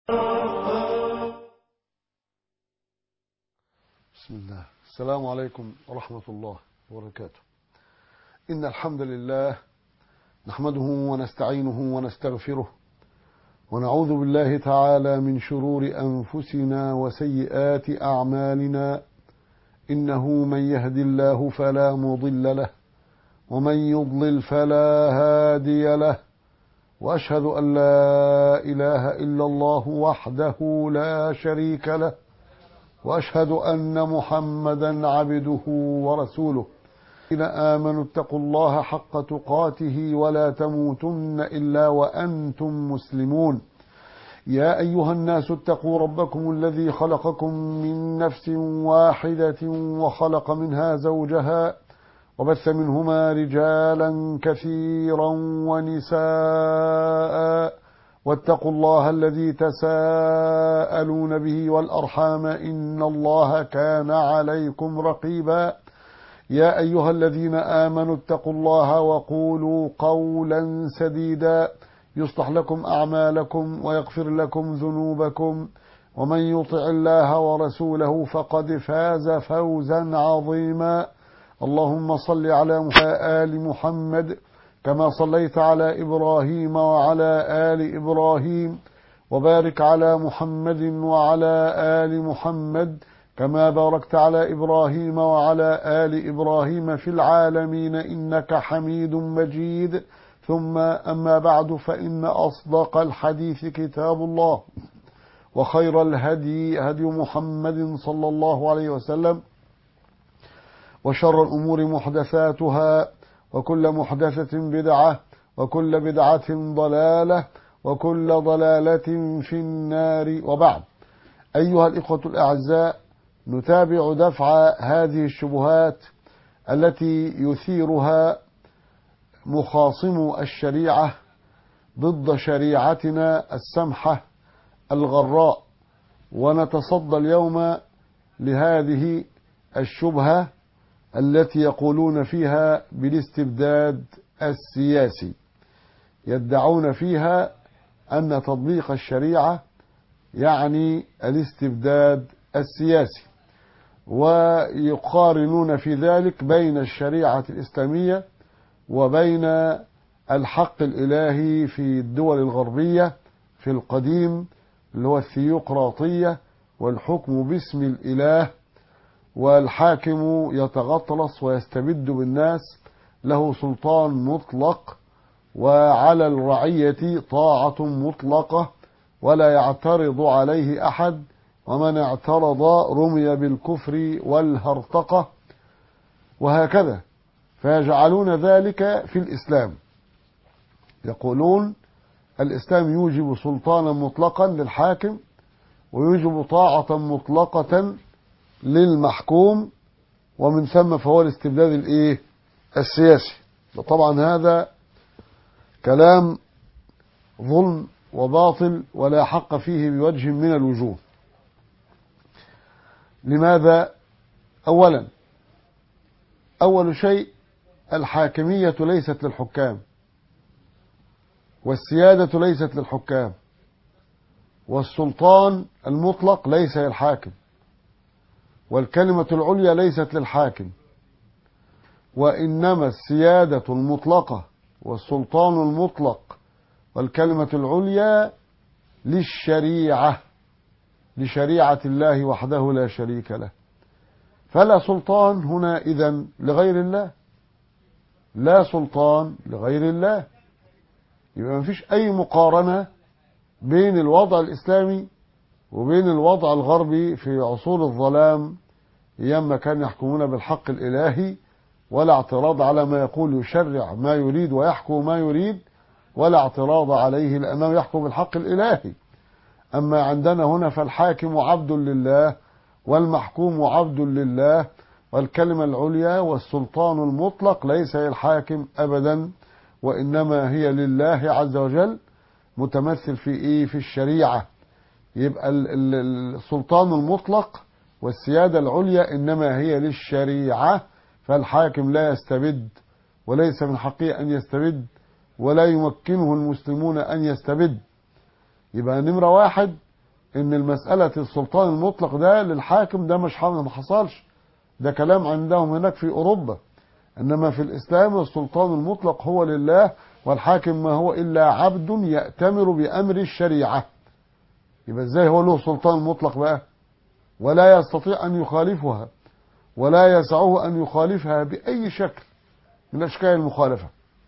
بسم الله السلام عليكم ورحمة الله وبركاته إن الحمد لله نحمده ونستعينه ونستغفره ونعوذ بالله تعالى من شرور أنفسنا وسيئات أعمالنا إنه من يهد الله فلا مضل له ومن يضلل فلا هادي له وأشهد أن لا إله إلا الله وحده لا شريك له واشهد ان محمدا عبده ورسوله الذين امنوا اتقوا الله حق تقاته ولا تموتن الا وانتم مسلمون يا ايها الناس اتقوا ربكم الذي خلقكم من نفس واحده وخلق منها زوجها وبث منهما رجالا كثيرا ونساء واتقوا الله الذي تساءلون به والأرحام إن الله كان عليكم رقيبا يا أيها الذين آمنوا اتقوا الله وقولوا قولا سديدا يصلح لكم أعمالكم ويغفر لكم ذنوبكم ومن يطع الله ورسوله فقد فاز فوزا عظيما اللهم صل على آل محمد كما صليت على إبراهيم وعلى آل إبراهيم وبارك على محمد وعلى آل محمد كما باركت على إبراهيم وعلى آل إبراهيم في العالمين إنك حميد مجيد ثم أما بعد فإن أصدق الحديث كتاب الله وخير الهدي هدي محمد صلى الله عليه وسلم وشر الأمور محدثاتها وكل محدثة بدعة وكل بدعة ضلالة وكل ضلالة في النار وبعد أيها الإخوة الأعزاء نتابع دفع هذه الشبهات التي يثيرها مخاصم الشريعة ضد شريعتنا السمحة الغراء ونتصدى اليوم لهذه الشبهة التي يقولون فيها بالاستبداد السياسي يدعون فيها أن تطبيق الشريعة يعني الاستبداد السياسي ويقارنون في ذلك بين الشريعة الإسلامية وبين الحق الإلهي في الدول الغربية في القديم اللي هو الثيوقراطية والحكم باسم الإله والحاكم يتغطرس ويستبد بالناس له سلطان مطلق وعلى الرعية طاعة مطلقة ولا يعترض عليه أحد ومن اعترض رمي بالكفر والهرطقة وهكذا فيجعلون ذلك في الإسلام يقولون الإسلام يوجب سلطانا مطلقا للحاكم ويوجب طاعة مطلقة للمحكوم ومن ثم فهو الاستبداد الايه السياسي طبعا هذا كلام ظلم وباطل ولا حق فيه بوجه من الوجوه لماذا اولا اول شيء الحاكمية ليست للحكام والسيادة ليست للحكام والسلطان المطلق ليس للحاكم والكلمة العليا ليست للحاكم وإنما السيادة المطلقة والسلطان المطلق والكلمة العليا للشريعة لشريعة الله وحده لا شريك له فلا سلطان هنا إذن لغير الله لا سلطان لغير الله يبقى ما فيش أي مقارنة بين الوضع الإسلامي وبين الوضع الغربي في عصور الظلام ايام ما كانوا يحكمون بالحق الالهي ولا اعتراض على ما يقول يشرع ما يريد ويحكم ما يريد ولا اعتراض عليه لانه يحكم بالحق الالهي اما عندنا هنا فالحاكم عبد لله والمحكوم عبد لله والكلمة العليا والسلطان المطلق ليس للحاكم ابدا وانما هي لله عز وجل متمثل في ايه في الشريعه يبقى السلطان المطلق والسيادة العليا إنما هي للشريعة فالحاكم لا يستبد وليس من حقه أن يستبد ولا يمكنه المسلمون أن يستبد يبقى نمرة واحد ان المسألة السلطان المطلق ده للحاكم ده مش حاضر ما حصلش ده كلام عندهم هناك في اوروبا انما في الاسلام السلطان المطلق هو لله والحاكم ما هو الا عبد يأتمر بامر الشريعة يبقى ازاي هو له سلطان مطلق بقى ولا يستطيع ان يخالفها ولا يسعه ان يخالفها باي شكل من اشكال المخالفة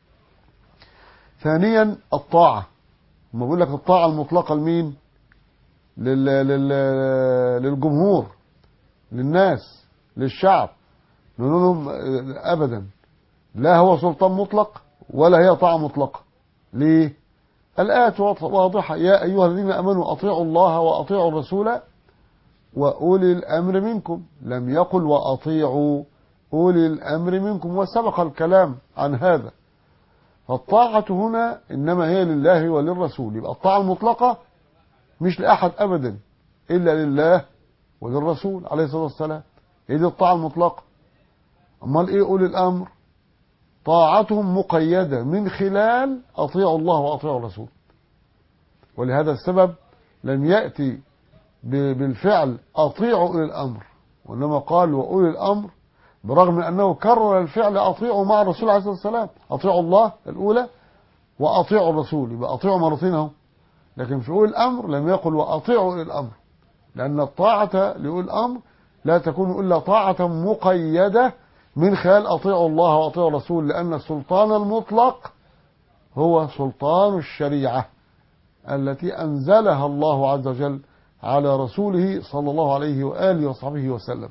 ثانيا الطاعة ما بقول لك الطاعة المطلقة لمين لل... لل... للجمهور للناس للشعب نقول لهم ابدا لا هو سلطان مطلق ولا هي طاعة مطلقة ليه الآية واضحة يا أيها الذين أمنوا أطيعوا الله وأطيعوا الرسول وأولي الأمر منكم لم يقل وأطيعوا أولي الأمر منكم وسبق الكلام عن هذا فالطاعة هنا إنما هي لله وللرسول يبقى الطاعة المطلقة مش لأحد أبدا إلا لله وللرسول عليه الصلاة والسلام هي دي الطاعة المطلقة أمال إيه أولي الأمر طاعتهم مقيدة من خلال أطيعوا الله وأطيعوا الرسول ولهذا السبب لم يأتي بالفعل أطيعوا أولي الأمر وإنما قال وأولي الأمر برغم من أنه كرر الفعل أطيعوا مع الرسول عليه الصلاة والسلام أطيعوا الله الأولى وأطيعوا الرسول يبقى أطيعوا مرتين اهو لكن في أولي الأمر لم يقل وأطيعوا أولي الأمر لأن الطاعة لأولي الأمر لا تكون إلا طاعة مقيدة من خلال أطيعوا الله وأطيعوا الرسول لأن السلطان المطلق هو سلطان الشريعة التي أنزلها الله عز وجل على رسوله صلى الله عليه وآله وصحبه وسلم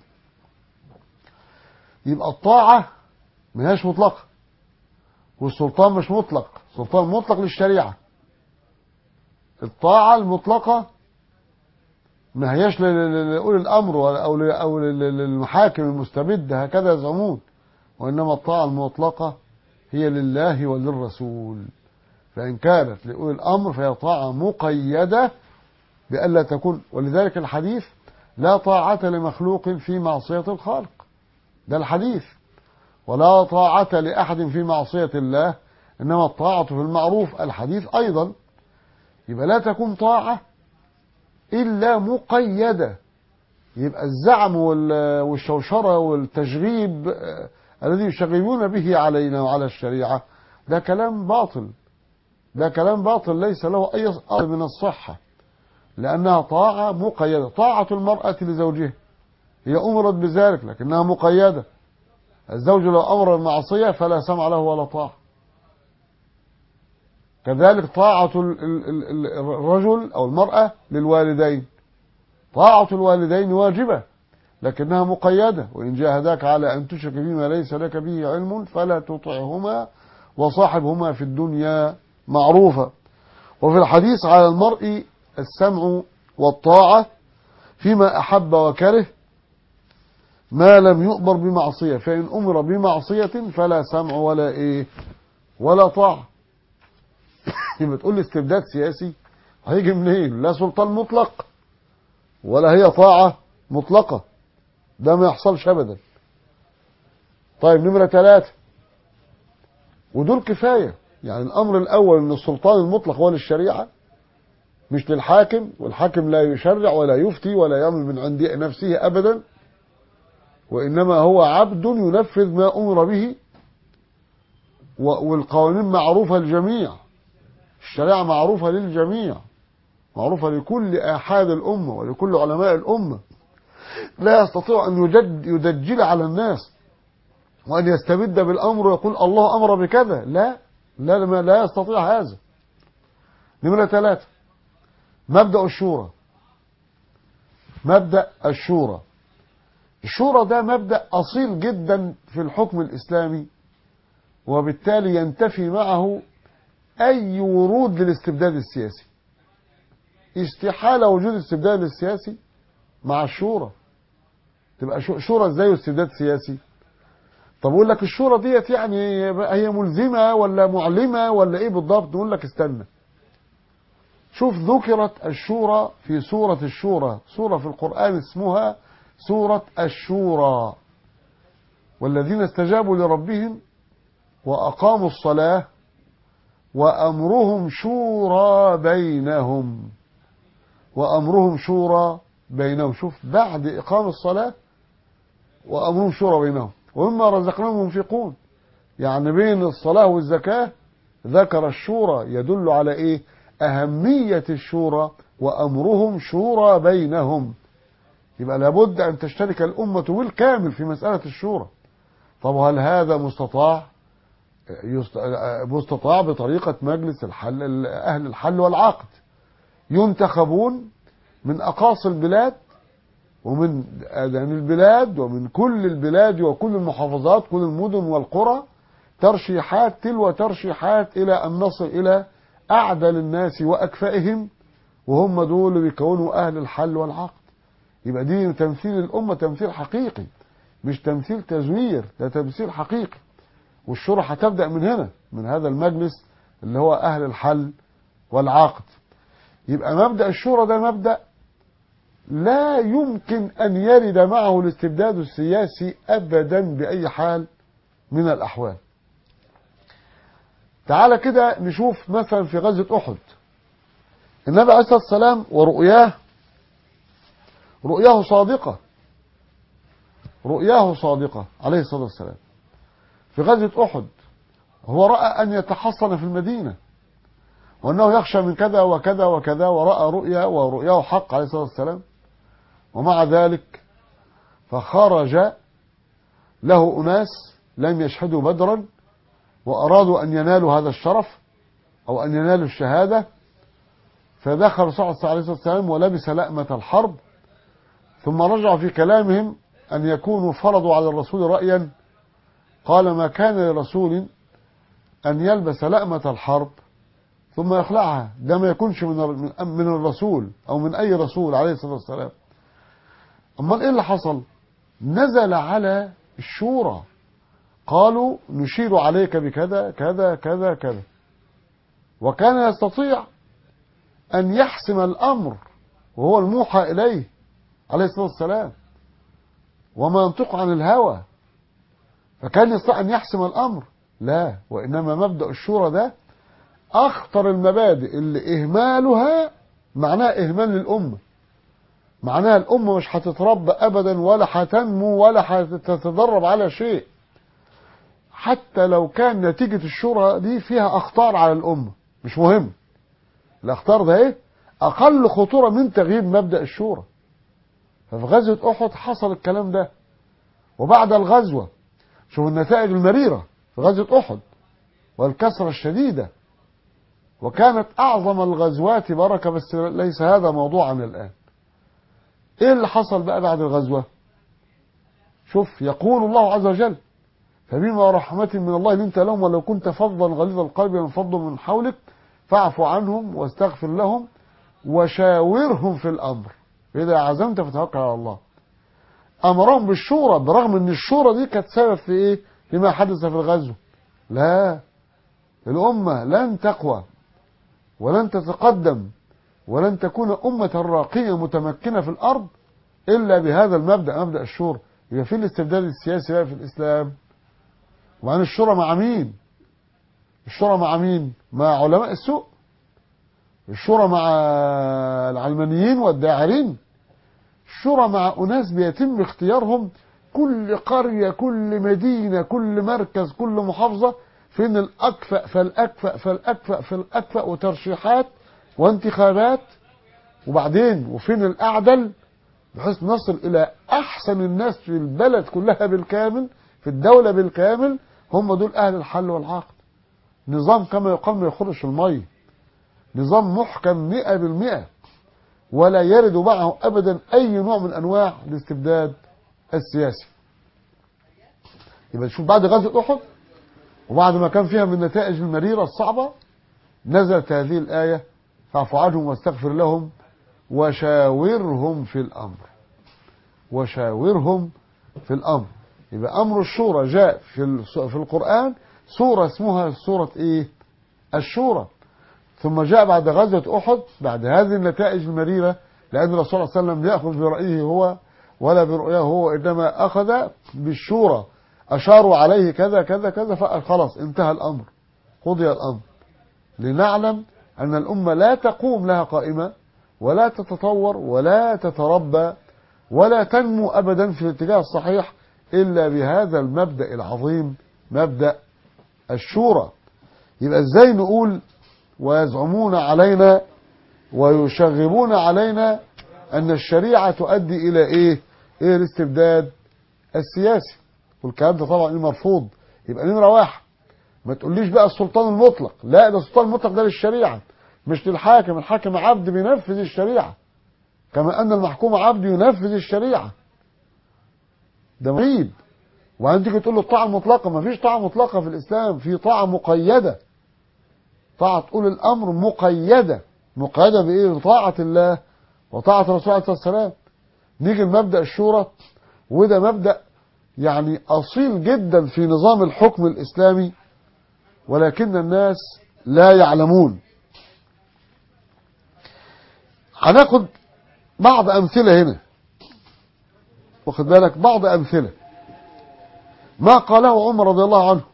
يبقى الطاعة ما هيش مطلقة والسلطان مش مطلق سلطان مطلق للشريعة الطاعة المطلقة ما هيش لأولي الأمر أو أو للمحاكم المستبدة هكذا يزعمون وإنما الطاعة المطلقة هي لله وللرسول فإن كانت لأولي الأمر فهي طاعة مقيدة بألا تكون ولذلك الحديث لا طاعة لمخلوق في معصية الخالق ده الحديث ولا طاعة لأحد في معصية الله إنما الطاعة في المعروف الحديث أيضا يبقى لا تكون طاعة إلا مقيدة يبقى الزعم والشوشرة والتشغيب الذي يشغبون به علينا وعلى الشريعة ده كلام باطل ده كلام باطل ليس له أي أصل من الصحة لأنها طاعة مقيدة طاعة المرأة لزوجها هي أمرت بذلك لكنها مقيدة الزوج لو أمر المعصية فلا سمع له ولا طاعة كذلك طاعة الرجل أو المرأة للوالدين طاعة الوالدين واجبة لكنها مقيدة وإن جاهداك على أن تشرك بما ليس لك به علم فلا تطعهما وصاحبهما في الدنيا معروفة وفي الحديث على المرء السمع والطاعة فيما أحب وكره ما لم يؤمر بمعصية فإن أمر بمعصية فلا سمع ولا إيه ولا طاعة يبقى تقول لي استبداد سياسي هيجي منين لا سلطان مطلق ولا هي طاعة مطلقة ده ما يحصلش أبدا طيب نمرة ثلاثة ودول كفاية يعني الأمر الأول أن السلطان المطلق هو للشريعة مش للحاكم والحاكم لا يشرع ولا يفتي ولا يعمل من عند نفسه أبدا وإنما هو عبد ينفذ ما أمر به والقوانين معروفة للجميع الشريعة معروفة للجميع معروفة لكل آحاد الأمة ولكل علماء الأمة لا يستطيع أن يجد يدجل على الناس وأن يستبد بالأمر ويقول الله أمر بكذا لا لا لا يستطيع هذا نمرة ثلاثة مبدأ الشورى مبدأ الشورى الشورى ده مبدأ أصيل جدا في الحكم الإسلامي وبالتالي ينتفي معه أي ورود للاستبداد السياسي استحالة وجود استبداد السياسي مع الشورى تبقى شورى ازاي واستبداد سياسي طب اقول لك الشورى ديت يعني هي ملزمة ولا معلمة ولا ايه بالضبط نقول لك استنى شوف ذكرت الشورى في سورة الشورى سورة في القرآن اسمها سورة الشورى والذين استجابوا لربهم وأقاموا الصلاة وأمرهم شورى بينهم وأمرهم شورى بينهم شوف بعد إقام الصلاة وأمرهم شورى بينهم ومما رزقناهم ينفقون يعني بين الصلاة والزكاة ذكر الشورى يدل على إيه أهمية الشورى وأمرهم شورى بينهم يبقى لابد أن تشترك الأمة بالكامل في مسألة الشورى طب هل هذا مستطاع مستطاع بطريقة مجلس الحل أهل الحل والعقد ينتخبون من أقاصي البلاد ومن أذان البلاد ومن كل البلاد وكل المحافظات كل المدن والقرى ترشيحات تلو ترشيحات إلى أن نصل إلى أعدل الناس وأكفئهم وهم دول اللي بيكونوا أهل الحل والعقد يبقى دي تمثيل الأمة تمثيل حقيقي مش تمثيل تزوير ده تمثيل حقيقي والشورى هتبدأ من هنا من هذا المجلس اللي هو أهل الحل والعقد يبقى مبدأ الشورى ده مبدأ لا يمكن أن يرد معه الاستبداد السياسي أبدا بأي حال من الأحوال تعالى كده نشوف مثلا في غزوة أحد النبي عليه الصلاة والسلام ورؤياه رؤياه صادقة رؤياه صادقة عليه الصلاة والسلام في غزوة أحد هو رأى أن يتحصن في المدينة وأنه يخشى من كذا وكذا وكذا ورأى رؤيا ورؤياه حق عليه الصلاة والسلام ومع ذلك فخرج له أناس لم يشهدوا بدرا وأرادوا أن ينالوا هذا الشرف أو أن ينالوا الشهادة فدخل صلى الله عليه وسلم ولبس لأمة الحرب ثم رجع في كلامهم أن يكونوا فرضوا على الرسول رأيا قال ما كان لرسول أن يلبس لأمة الحرب ثم يخلعها ده ما يكونش من من الرسول أو من أي رسول عليه الصلاة والسلام أمال إيه اللي حصل نزل على الشورى قالوا نشير عليك بكذا كذا كذا كذا وكان يستطيع أن يحسم الأمر وهو الموحى إليه عليه الصلاة والسلام وما ينطق عن الهوى فكان يستطيع أن يحسم الأمر لا وإنما مبدأ الشورى ده أخطر المبادئ اللي إهمالها معناه إهمال للأمة معناها الأمة مش هتتربى أبدا ولا هتنمو ولا هتتدرب على شيء حتى لو كان نتيجة الشورى دي فيها أخطار على الأمة مش مهم الأخطار ده إيه أقل خطورة من تغيير مبدأ الشورى ففي غزوة أحد حصل الكلام ده وبعد الغزوة شوف النتائج المريرة في غزوة أحد والكسرة الشديدة وكانت أعظم الغزوات بركة بس ليس هذا موضوعنا الآن إيه اللي حصل بقى بعد الغزوة شوف يقول الله عز وجل فبما رحمة من الله لنت لهم ولو كنت فظا غليظ القلب لانفضوا من حولك فاعف عنهم واستغفر لهم وشاورهم في الأمر إذا عزمت فتوكل على الله أمرهم بالشورى برغم أن الشورى دي كانت سبب في إيه لما حدث في الغزو لا الأمة لن تقوى ولن تتقدم ولن تكون أمة راقية متمكنة في الأرض إلا بهذا المبدأ مبدأ الشورى يبقى في الاستبداد السياسي بقى في الإسلام وعن الشورى مع مين الشورى مع مين مع علماء السوء الشورى مع العلمانيين والداعرين الشورى مع أناس بيتم اختيارهم كل قرية كل مدينة كل مركز كل محافظة فين الأكفأ فالأكفأ فالأكفأ فالأكفأ وترشيحات وانتخابات وبعدين وفين الأعدل بحيث نصل إلى أحسن الناس في البلد كلها بالكامل في الدولة بالكامل هم دول أهل الحل والعقد نظام كما يقال ما يخرش المية نظام محكم مئة بالمئة ولا يرد معه أبدا أي نوع من أنواع الاستبداد السياسي يبقى نشوف بعد غزوة أحد وبعد ما كان فيها من النتائج المريرة الصعبة نزلت هذه الآية فاعف عنهم واستغفر لهم وشاورهم في الأمر وشاورهم في الأمر يبقى أمر الشورى جاء في في القرآن سورة اسمها سورة إيه الشورى ثم جاء بعد غزوة أحد بعد هذه النتائج المريرة لأن الرسول صلى الله عليه وسلم لا يأخذ برأيه هو ولا برؤياه هو إنما أخذ بالشورى أشاروا عليه كذا كذا كذا فقال خلاص انتهى الأمر قضي الأمر لنعلم أن الأمة لا تقوم لها قائمة ولا تتطور ولا تتربى ولا تنمو أبدا في الاتجاه الصحيح إلا بهذا المبدأ العظيم مبدأ الشورى يبقى ازاي نقول ويزعمون علينا ويشغبون علينا أن الشريعة تؤدي إلى إيه إيه الاستبداد السياسي والكلام ده طبعا مرفوض يبقى نمرة واحد ما تقوليش بقى السلطان المطلق لا ده السلطان المطلق ده للشريعة مش للحاكم الحاكم عبد بينفذ الشريعة كما أن المحكوم عبد ينفذ الشريعة ده مريب وبعدين تيجي تقول له الطاعة المطلقة ما فيش طاعة مطلقة في الإسلام في طاعة مقيدة طاعة أولي الأمر مقيدة مقيدة بإيه بطاعة الله وطاعة الرسول عليه الصلاة والسلام نيجي لمبدأ الشورى وده مبدأ يعني أصيل جدا في نظام الحكم الإسلامي ولكن الناس لا يعلمون هناخد بعض أمثلة هنا واخد بالك بعض أمثلة ما قاله عمر رضي الله عنه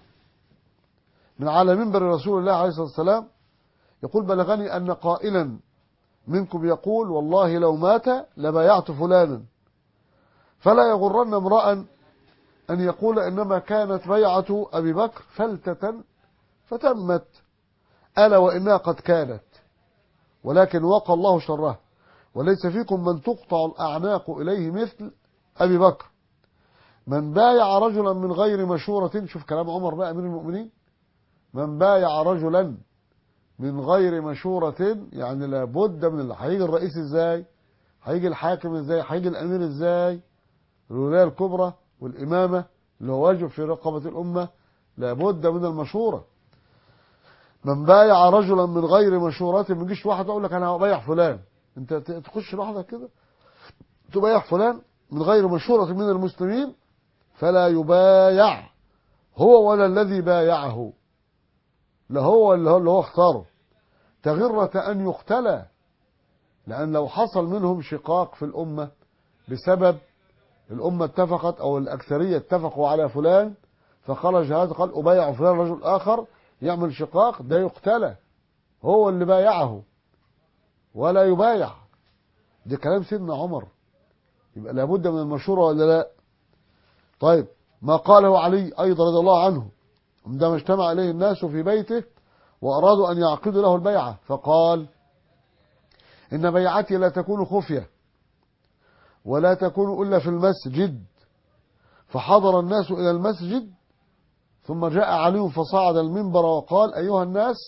من على منبر رسول الله عليه الصلاة والسلام يقول بلغني أن قائلا منكم يقول والله لو مات لبايعت فلانا فلا يغرن امرأ أن يقول إنما كانت بيعة أبي بكر فلتة فتمت ألا وإنها قد كانت ولكن وقى الله شرها وليس فيكم من تقطع الأعناق إليه مثل أبي بكر من بايع رجلا من غير مشورة شوف كلام عمر بقى أمير المؤمنين من بايع رجلا من غير مشورة يعني لابد من اللي هيجي الرئيس ازاي هيجي الحاكم ازاي هيجي الامير ازاي الولاية الكبرى والامامة اللي هو واجب في رقبة الامة لابد من المشورة من بايع رجلا من غير مشورة ما يجيش واحد يقول لك انا هبايع فلان انت تخش لوحدك كده تبايع فلان من غير مشورة من المسلمين فلا يبايع هو ولا الذي بايعه لا هو اللي هو, اللي هو اختاره تغرة أن يقتلى لأن لو حصل منهم شقاق في الأمة بسبب الأمة اتفقت أو الأكثرية اتفقوا على فلان فخرج هذا قال أبايع فلان رجل آخر يعمل شقاق ده يقتلى هو اللي بايعه ولا يبايع ده كلام سيدنا عمر يبقى لابد من المشورة ولا لا طيب ما قاله علي أيضا رضي الله عنه عندما اجتمع إليه الناس في بيته وأرادوا أن يعقدوا له البيعة فقال إن بيعتي لا تكون خفية ولا تكون إلا في المسجد فحضر الناس إلى المسجد ثم جاء علي فصعد المنبر وقال أيها الناس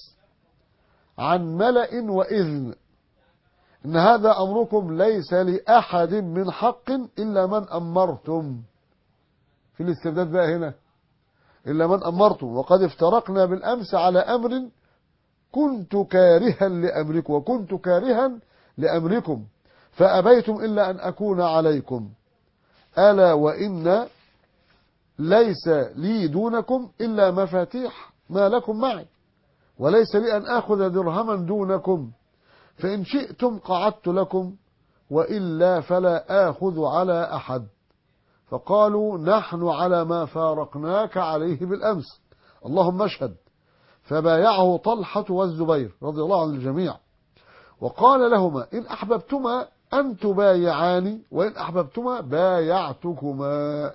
عن ملأ وإذن إن هذا أمركم ليس لأحد من حق إلا من أمرتم في الاستبداد بقى هنا إلا من أمرتم وقد افترقنا بالأمس على أمر كنت كارها لأمركم وكنت كارها لأمركم فأبيتم إلا أن أكون عليكم ألا وإن ليس لي دونكم إلا مفاتيح ما لكم معي وليس لي أن أخذ درهما دونكم فإن شئتم قعدت لكم وإلا فلا آخذ على أحد فقالوا نحن على ما فارقناك عليه بالأمس اللهم اشهد فبايعه طلحة والزبير رضي الله عن الجميع وقال لهما إن أحببتما أن تبايعاني وإن أحببتما بايعتكما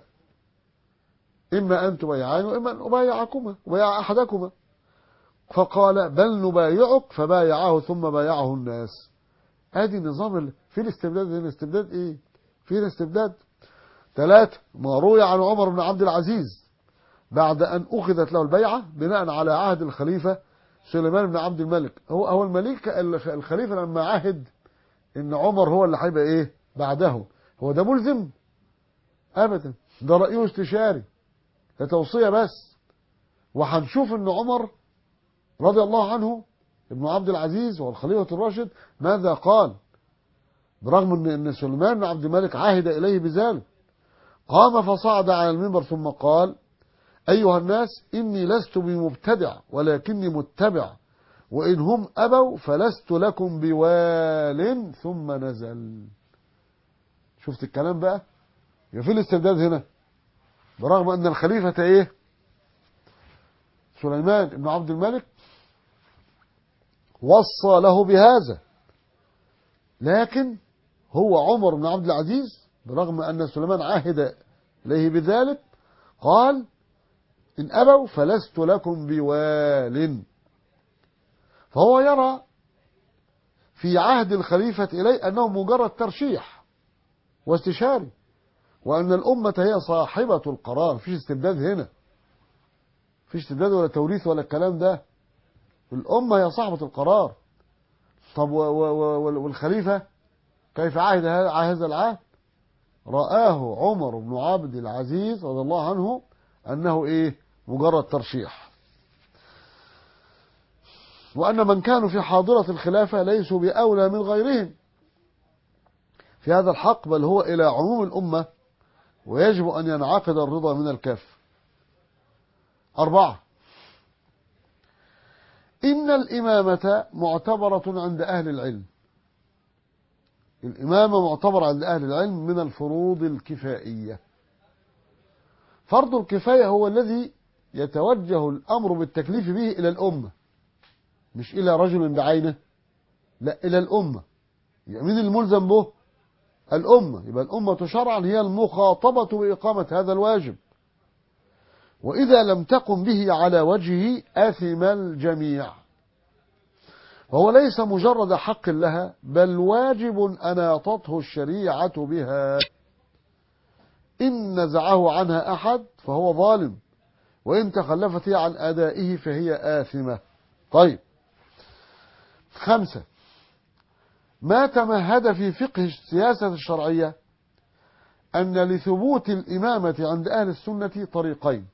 إما أن تبايعاني وإما أن أبايعكما وبايع أحدكما فقال بل نبايعك فبايعه ثم بايعه الناس ادي نظام في الاستبداد الاستبداد ايه في الاستبداد ثلاثة ما روي عن عمر بن عبد العزيز بعد أن أخذت له البيعة بناء على عهد الخليفة سليمان بن عبد الملك هو هو الملك الخليفة لما عهد إن عمر هو اللي هيبقى إيه بعده هو ده ملزم أبدا ده رأيه استشاري ده توصية بس وهنشوف إن عمر رضي الله عنه ابن عبد العزيز والخليفة الراشد ماذا قال برغم ان ان سليمان بن عبد الملك عهد اليه بذلك قام فصعد على المنبر ثم قال أيها الناس إني لست بمبتدع ولكني متبع وإن هم أبوا فلست لكم بوال ثم نزل شفت الكلام بقى يبقى في الاستبداد هنا برغم أن الخليفة إيه سليمان بن عبد الملك وصى له بهذا لكن هو عمر بن عبد العزيز برغم أن سليمان عهد إليه بذلك قال إن أبوا فلست لكم بوال فهو يرى في عهد الخليفة إليه أنه مجرد ترشيح واستشاري وأن الأمة هي صاحبة القرار فيش استبداد هنا فيش استبداد ولا توريث ولا الكلام ده الأمة هي صاحبة القرار طب و و و والخليفة كيف عهد هذا العهد رآه عمر بن عبد العزيز رضي الله عنه أنه إيه مجرد ترشيح وأن من كانوا في حاضرة الخلافة ليسوا بأولى من غيرهم في هذا الحق بل هو إلى عموم الأمة ويجب أن ينعقد الرضا من الكاف أربعة إن الإمامة معتبرة عند أهل العلم الإمامة معتبرة عند أهل العلم من الفروض الكفائية فرض الكفاية هو الذي يتوجه الأمر بالتكليف به إلى الأمة مش إلى رجل بعينه لا إلى الأمة يعني مين الملزم به الأمة يبقى الأمة شرعا هي المخاطبة بإقامة هذا الواجب وإذا لم تقم به على وجهه آثم الجميع وهو ليس مجرد حق لها بل واجب أناطته الشريعة بها إن نزعه عنها أحد فهو ظالم وإن تخلفت هي عن أدائه فهي آثمة طيب خمسة ما تمهد في فقه السياسة الشرعية أن لثبوت الإمامة عند أهل السنة طريقين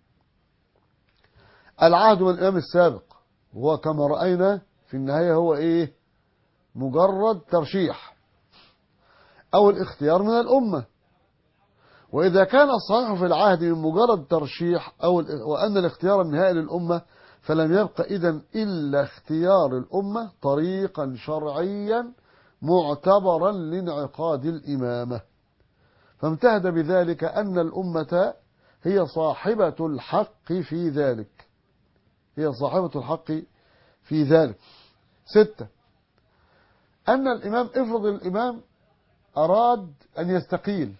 العهد من الإمام السابق هو كما رأينا في النهاية هو إيه مجرد ترشيح أو الاختيار من الأمة وإذا كان الصحيح في العهد من مجرد ترشيح أو وأن الاختيار النهائي للأمة فلم يبق إذا إلا اختيار الأمة طريقا شرعيا معتبرا لانعقاد الإمامة فامتهد بذلك أن الأمة هي صاحبة الحق في ذلك هي صاحبة الحق في ذلك ستة أن الإمام افرض الإمام أراد أن يستقيل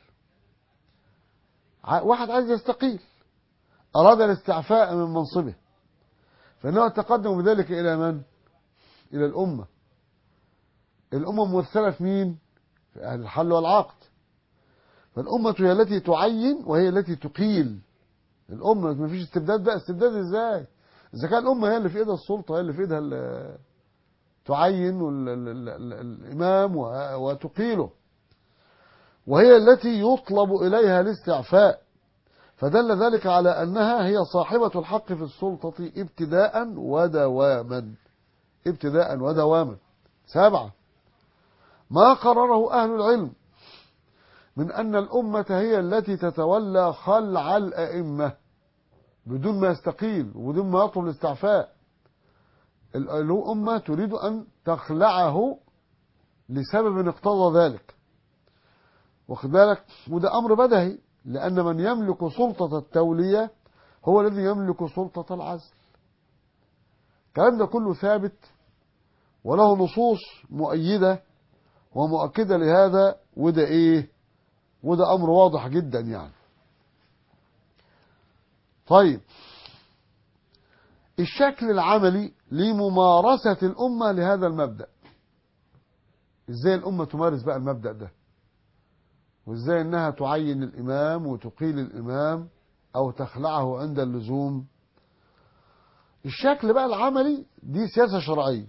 واحد عايز يستقيل أراد الاستعفاء من منصبه فإنه تقدم بذلك إلى من؟ إلى الأمة الأمة ممثلة في مين؟ في أهل الحل والعقد فالأمة هي التي تعين وهي التي تقيل الأمة ما فيش استبداد بقى استبداد إزاي؟ إذا كان الأمة هي اللي في إيدها السلطة هي اللي في إيدها تعين الإمام وتقيله وهي التي يطلب إليها الاستعفاء فدل ذلك على أنها هي صاحبة الحق في السلطة ابتداء ودواما ابتداء ودواما سبعة ما قرره أهل العلم من أن الأمة هي التي تتولى خلع الأئمة بدون ما يستقيل وبدون ما يطلب الاستعفاء الأمة تريد أن تخلعه لسبب اقتضى ذلك واخد بالك وده أمر بدهي لأن من يملك سلطة التولية هو الذي يملك سلطة العزل الكلام ده كله ثابت وله نصوص مؤيدة ومؤكدة لهذا وده ايه وده امر واضح جدا يعني طيب الشكل العملي لممارسة الأمة لهذا المبدأ ازاي الأمة تمارس بقى المبدأ ده وازاي انها تعين الامام وتقيل الامام او تخلعه عند اللزوم الشكل بقى العملي دي سياسة شرعية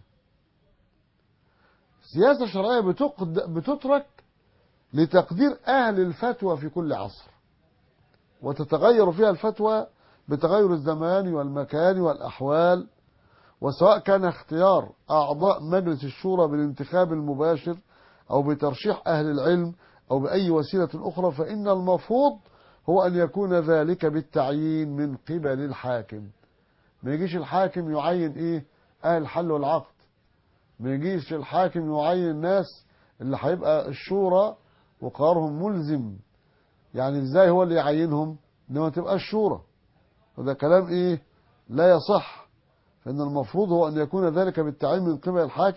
سياسة شرعية بتترك لتقدير اهل الفتوى في كل عصر وتتغير فيها الفتوى بتغير الزمان والمكان والاحوال وسواء كان اختيار اعضاء مجلس الشورى بالانتخاب المباشر او بترشيح اهل العلم أو بأي وسيلة أخرى فإن المفروض هو أن يكون ذلك بالتعيين من قبل الحاكم ما يجيش الحاكم يعين إيه أهل الحل والعقد ما يجيش الحاكم يعين الناس اللي هيبقى الشورى وقرارهم ملزم يعني ازاي هو اللي يعينهم انما تبقى الشورى وده كلام ايه لا يصح فان المفروض هو ان يكون ذلك بالتعيين من قبل الحاكم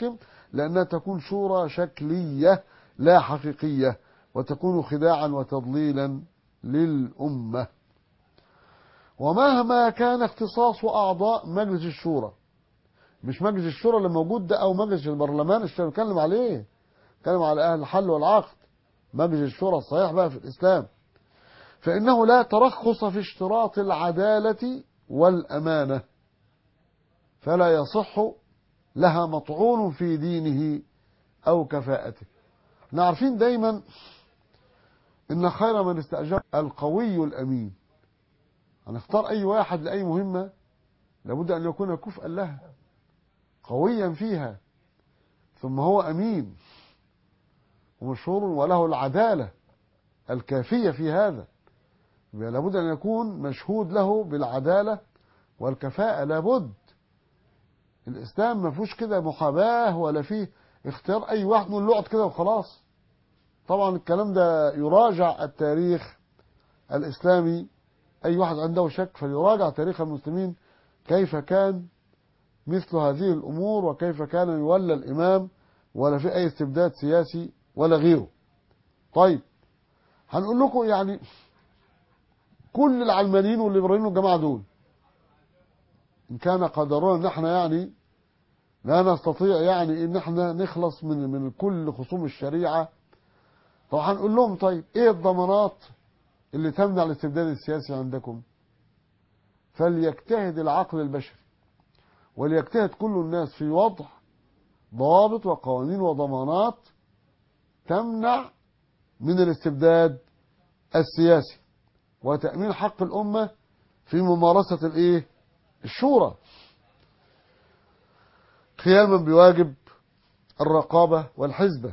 لأنها تكون شورى شكلية لا حقيقية وتكون خداعا وتضليلا للأمة ومهما كان اختصاص أعضاء مجلس الشورى مش مجلس الشورى اللي موجود ده أو مجلس البرلمان اللي بنتكلم عليه بنتكلم على أهل الحل والعقد مجلس الشورى الصحيح بقى في الإسلام فإنه لا ترخص في اشتراط العدالة والأمانة فلا يصح لها مطعون في دينه أو كفاءته احنا عارفين دايما إن خير من استأجر القوي الأمين هنختار أي واحد لأي مهمة لابد أن يكون كفءا لها قويا فيها ثم هو أمين ومشهور وله العدالة الكافية في هذا لابد أن يكون مشهود له بالعدالة والكفاءة لابد الإسلام ما فيهوش كده محاباة ولا فيه اختيار أي واحد من اقعد كده وخلاص طبعا الكلام ده يراجع التاريخ الإسلامي أي واحد عنده شك فليراجع تاريخ المسلمين كيف كان مثل هذه الأمور وكيف كان يولى الإمام ولا في أي استبداد سياسي ولا غيره طيب هنقول لكم يعني كل العلمانيين والليبراليين والجماعة دول إن كان قدرنا إن احنا يعني لا نستطيع يعني إن احنا نخلص من من كل خصوم الشريعة طب هنقول لهم طيب إيه الضمانات اللي تمنع الاستبداد السياسي عندكم فليجتهد العقل البشري وليجتهد كل الناس في وضع ضوابط وقوانين وضمانات تمنع من الاستبداد السياسي وتأمين حق الأمة في ممارسة الإيه؟ الشورى قياما بواجب الرقابة والحزبة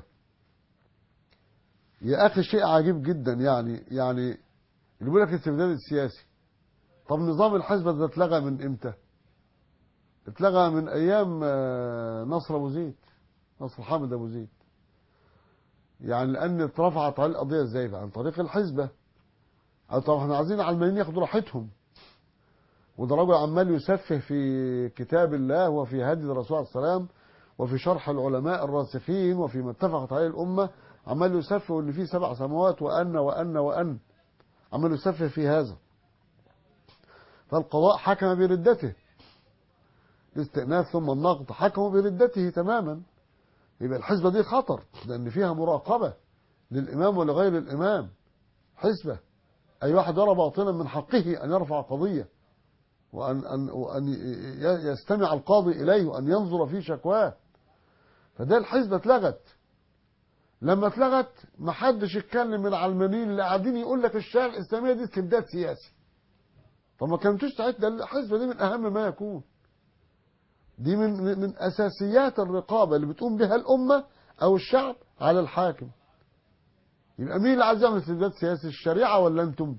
يا أخي شيء عجيب جدا يعني يعني اللي بيقول لك الاستبداد السياسي طب نظام الحزبة ده اتلغى من امتى؟ اتلغى من أيام نصر أبو زيد نصر حامد أبو زيد يعني لأن اترفعت عليه القضية ازاي عن طريق الحزبة طب احنا عايزين العلمانيين ياخدوا راحتهم وده راجل عمال يسفه في كتاب الله وفي هدي الرسول عليه السلام وفي شرح العلماء الراسخين وفيما اتفقت عليه الأمة عمال يسفه ان في سبع سماوات وأن وأن وأن عمال يسفه في هذا فالقضاء حكم بردته الاستئناف ثم النقد حكموا بردته تماما يبقى الحزبة دي خطر لأن فيها مراقبة للإمام ولغير الإمام حزبة أي واحد يرى باطلا من حقه أن يرفع قضية وأن, أن, وأن يستمع القاضي إليه وأن ينظر في شكواه فده الحزبة اتلغت لما اتلغت ما حدش يتكلم من العلمانيين اللي قاعدين يقول لك الشارع الإسلامية دي استبداد سياسي طب ما كانتوش ساعتها الحزبة دي من أهم ما يكون دي من من اساسيات الرقابه اللي بتقوم بها الامه او الشعب على الحاكم يبقى مين اللي عايز يعمل استبداد سياسي الشريعه ولا انتم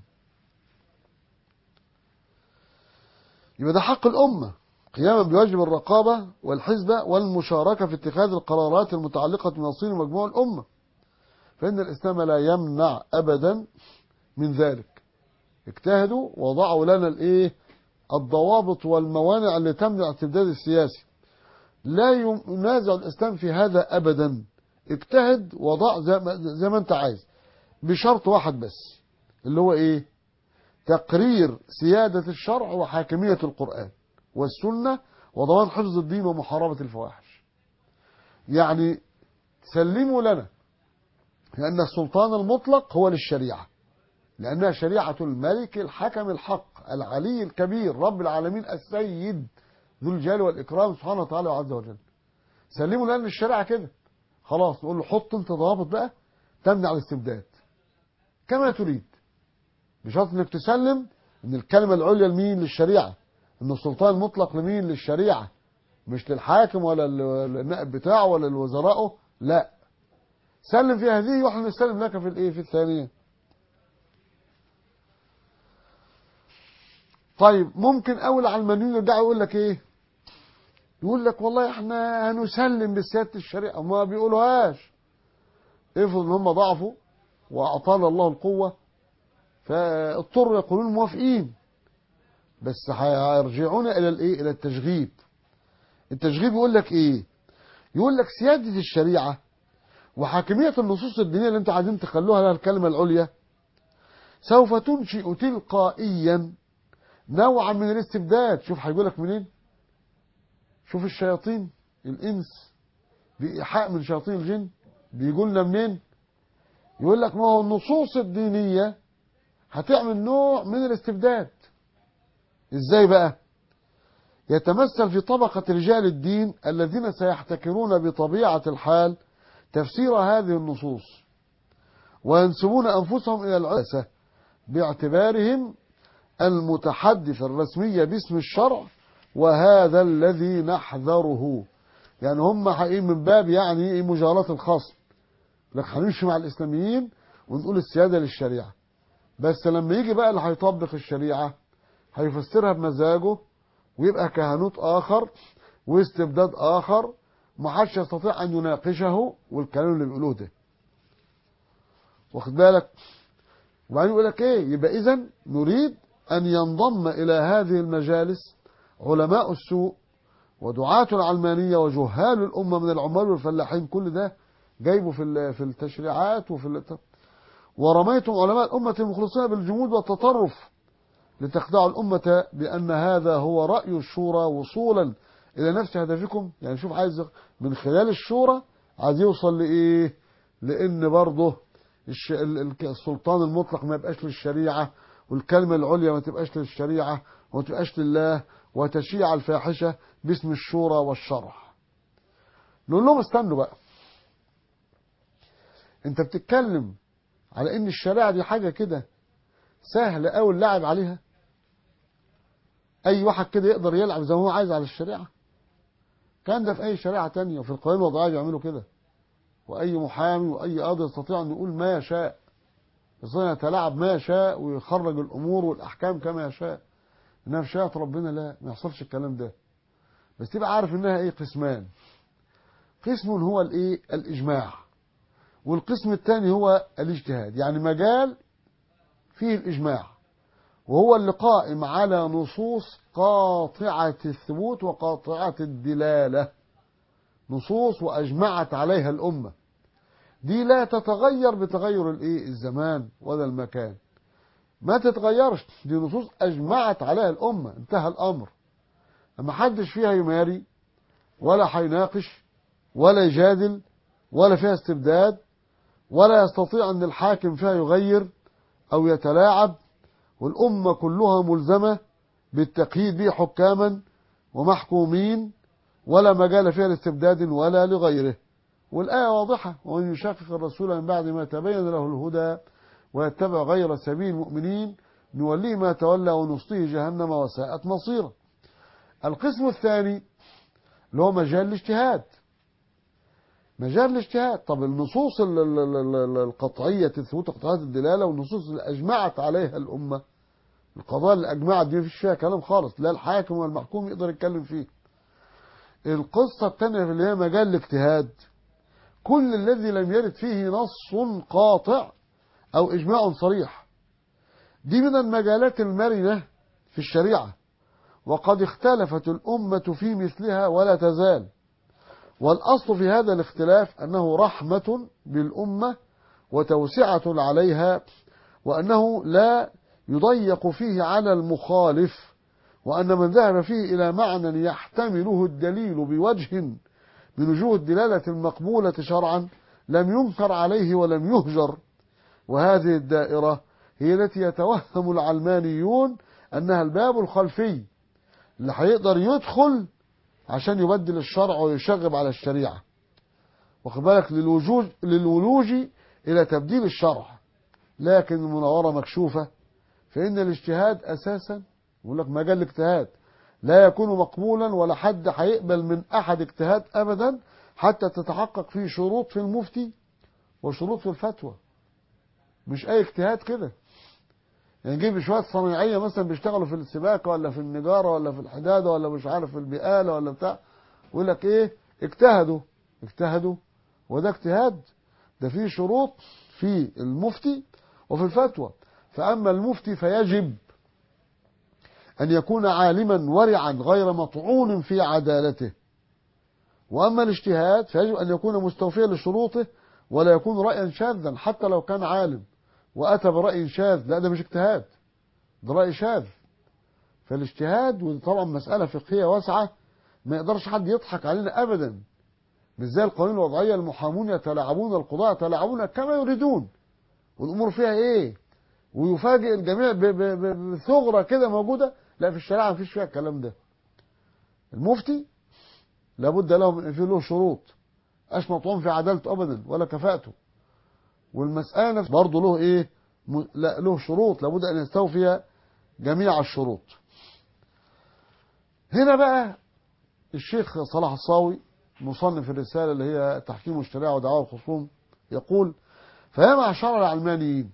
يبقى ده حق الامه قياما بواجب الرقابه والحزبه والمشاركه في اتخاذ القرارات المتعلقه بمصير مجموع الامه فان الاسلام لا يمنع ابدا من ذلك اجتهدوا وضعوا لنا الايه الضوابط والموانع اللي تمنع التبداد السياسي لا ينازع الإسلام في هذا أبدا اجتهد وضع زي ما, زي ما انت عايز بشرط واحد بس اللي هو ايه تقرير سيادة الشرع وحاكمية القرآن والسنة وضمان حفظ الدين ومحاربة الفواحش يعني سلموا لنا لأن السلطان المطلق هو للشريعة لأنها شريعة الملك الحكم الحق العلي الكبير رب العالمين السيد ذو الجلال والإكرام سبحانه وتعالى عز وجل سلموا لأن الشريعة كده خلاص نقول له حط انت ضوابط بقى تمنع الاستبداد كما تريد بشرط انك تسلم ان الكلمة العليا لمين للشريعة ان السلطان المطلق لمين للشريعة مش للحاكم ولا النائب بتاعه ولا لوزرائه لا سلم في هذه واحنا نسلم لك في الايه في الثانيه طيب ممكن اول علمانيين يرجعوا يقول لك ايه يقول لك والله احنا هنسلم بسياده الشريعه ما بيقولوهاش افرض ان هم ضعفوا واعطانا الله القوه فاضطروا يقولون موافقين بس هيرجعون الى الايه الى التشغيب التشغيب يقول لك ايه يقول لك سيادة الشريعة وحاكمية النصوص الدينية اللي انتوا عايزين تخلوها لها الكلمة العليا سوف تنشئ تلقائيا نوعا من الاستبداد شوف هيقول لك منين شوف الشياطين الانس بإيحاء من شياطين الجن بيقول لنا منين يقول لك ما هو النصوص الدينية هتعمل نوع من الاستبداد ازاي بقى يتمثل في طبقة رجال الدين الذين سيحتكرون بطبيعة الحال تفسير هذه النصوص وينسبون أنفسهم إلى العسة باعتبارهم المتحدث الرسمية باسم الشرع وهذا الذي نحذره يعني هم حقيقي من باب يعني ايه مجاراة الخصم لك هنمشي مع الإسلاميين ونقول السيادة للشريعة بس لما يجي بقى اللي هيطبق الشريعة هيفسرها بمزاجه ويبقى كهنوت آخر واستبداد آخر محدش يستطيع أن يناقشه والكلام اللي بيقولوه ده واخد بالك وبعدين يقول لك ايه يبقى اذا نريد ان ينضم الى هذه المجالس علماء السوء ودعاة العلمانية وجهال الأمة من العمال والفلاحين كل ده جايبه في في التشريعات وفي ال... ورميتم علماء الأمة المخلصين بالجمود والتطرف لتخدعوا الأمة بأن هذا هو رأي الشورى وصولا إلى نفس هدفكم يعني شوف عايز من خلال الشورى عايز يوصل لإيه لأن برضه السلطان المطلق ما يبقاش للشريعة والكلمة العليا ما تبقاش للشريعة وما تبقاش لله وتشيع الفاحشة باسم الشورى والشرع نقول لهم استنوا بقى انت بتتكلم على ان الشريعة دي حاجة كده سهل قوي اللعب عليها اي واحد كده يقدر يلعب زي ما هو عايز على الشريعة كان ده في اي شريعة تانية وفي القوانين الوضعية بيعملوا كده واي محامي واي قاضي يستطيع ان يقول ما يشاء يستطيع يتلاعب ما يشاء ويخرج الامور والاحكام كما يشاء انها في شريعة ربنا لا ما يحصلش الكلام ده بس تبقى عارف انها ايه قسمان قسم هو الايه الاجماع والقسم الثاني هو الاجتهاد يعني مجال فيه الاجماع وهو اللي قائم على نصوص قاطعة الثبوت وقاطعة الدلالة نصوص وأجمعت عليها الأمة دي لا تتغير بتغير الايه الزمان ولا المكان ما تتغيرش دي نصوص أجمعت عليها الأمة انتهى الأمر ما حدش فيها يماري ولا هيناقش ولا يجادل ولا فيها استبداد ولا يستطيع أن الحاكم فيها يغير أو يتلاعب والأمة كلها ملزمة بالتقييد به حكاما ومحكومين ولا مجال فيها لاستبداد ولا لغيره والآية واضحة ومن يشاقق الرسول من بعد ما تبين له الهدى ويتبع غير سبيل المؤمنين نوليه ما تولى ونصليه جهنم وساءت مصيره القسم الثاني اللي هو مجال الاجتهاد مجال الاجتهاد طب النصوص القطعية الثبوت قطعية الدلالة والنصوص اللي أجمعت عليها الأمة القضاء اللي أجمعت دي مفيش فيها كلام خالص لا الحاكم ولا المحكوم يقدر يتكلم فيه القصة الثانية اللي هي مجال الاجتهاد كل الذي لم يرد فيه نص قاطع أو إجماع صريح دي من المجالات المرنة في الشريعة وقد اختلفت الأمة في مثلها ولا تزال والأصل في هذا الاختلاف أنه رحمة بالأمة وتوسعة عليها وأنه لا يضيق فيه على المخالف وأن من ذهب فيه إلى معنى يحتمله الدليل بوجه من وجوه الدلالة المقبولة شرعا لم ينكر عليه ولم يهجر وهذه الدائرة هي التي يتوهم العلمانيون أنها الباب الخلفي اللي هيقدر يدخل عشان يبدل الشرع ويشغب على الشريعة واخد بالك للوجود للولوج إلى تبديل الشرع لكن المناورة مكشوفة فإن الاجتهاد أساسا يقول لك مجال الاجتهاد لا يكون مقبولا ولا حد هيقبل من أحد اجتهاد أبدا حتى تتحقق فيه شروط في المفتي وشروط في الفتوى مش أي اجتهاد كده يعني نجيب شوية صنايعية مثلا بيشتغلوا في السباكة ولا في النجارة ولا في الحدادة ولا مش عارف في البقالة ولا بتاع ويقول لك ايه اجتهدوا اجتهدوا وده اجتهاد ده فيه شروط في المفتي وفي الفتوى فأما المفتي فيجب أن يكون عالما ورعا غير مطعون في عدالته وأما الاجتهاد فيجب أن يكون مستوفيا لشروطه ولا يكون رأيا شاذا حتى لو كان عالم وأتى برأي شاذ لا ده مش اجتهاد ده رأي شاذ فالاجتهاد ودي طبعا مسألة فقهية واسعة ما يقدرش حد يضحك علينا أبدا مش زي القوانين الوضعية المحامون يتلاعبون القضاء يتلاعبون كما يريدون والأمور فيها إيه ويفاجئ الجميع ب- ب- ب- بثغرة كده موجودة لا في الشريعة ما فيش فيها الكلام ده المفتي لابد له من في له شروط أش مطعوم في عدالته أبدا ولا كفاءته والمسألة نفس- برضه له إيه م- لا له شروط لابد أن يستوفي جميع الشروط هنا بقى الشيخ صلاح الصاوي مصنف الرسالة اللي هي تحكيم الشريعة ودعوة الخصوم يقول فيا معشر العلمانيين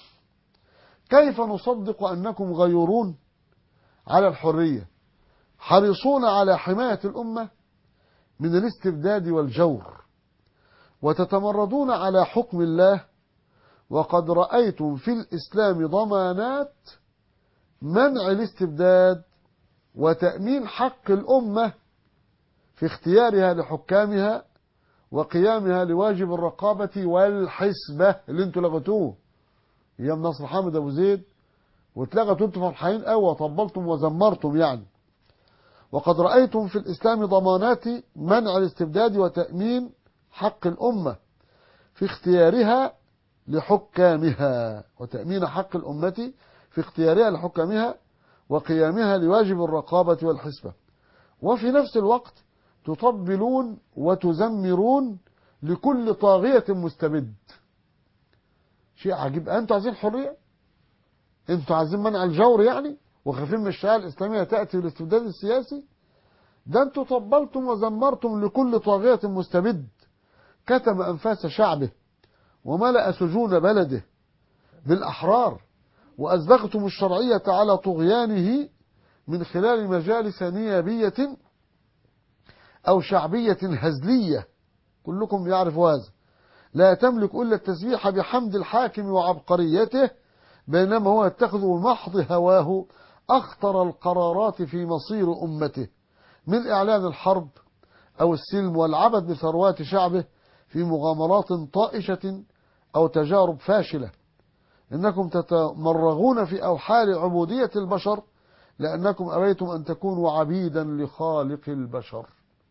كيف نصدق أنكم غيورون على الحرية حريصون على حماية الأمة من الاستبداد والجور وتتمردون على حكم الله وقد رأيتم في الإسلام ضمانات منع الاستبداد وتأمين حق الأمة في اختيارها لحكامها وقيامها لواجب الرقابة والحسبة اللي انتوا لغتوه ايام نصر حامد ابو زيد واتلغتوا انتوا فرحانين قوي وطبلتم وزمرتم يعني وقد رأيتم في الإسلام ضمانات منع الاستبداد وتأمين حق الأمة في اختيارها لحكامها وتأمين حق الأمة في اختيارها لحكامها وقيامها لواجب الرقابة والحسبة وفي نفس الوقت تطبلون وتزمرون لكل طاغية مستبد شيء عجيب أنتوا عايزين حرية أنتوا عايزين منع الجور يعني وخايفين من الشريعة الإسلامية تأتي بالاستبداد السياسي ده أنتوا طبلتم وزمرتم لكل طاغية مستبد كتم أنفاس شعبه وملأ سجون بلده بالأحرار وأزدغتم الشرعية على طغيانه من خلال مجالس نيابية أو شعبية هزلية كلكم يعرف هذا لا تملك إلا التسبيح بحمد الحاكم وعبقريته بينما هو يتخذ محض هواه أخطر القرارات في مصير أمته من إعلان الحرب أو السلم والعبث بثروات شعبه في مغامرات طائشة أو تجارب فاشلة إنكم تتمرغون في أوحال عبودية البشر لأنكم أبيتم أن تكونوا عبيدا لخالق البشر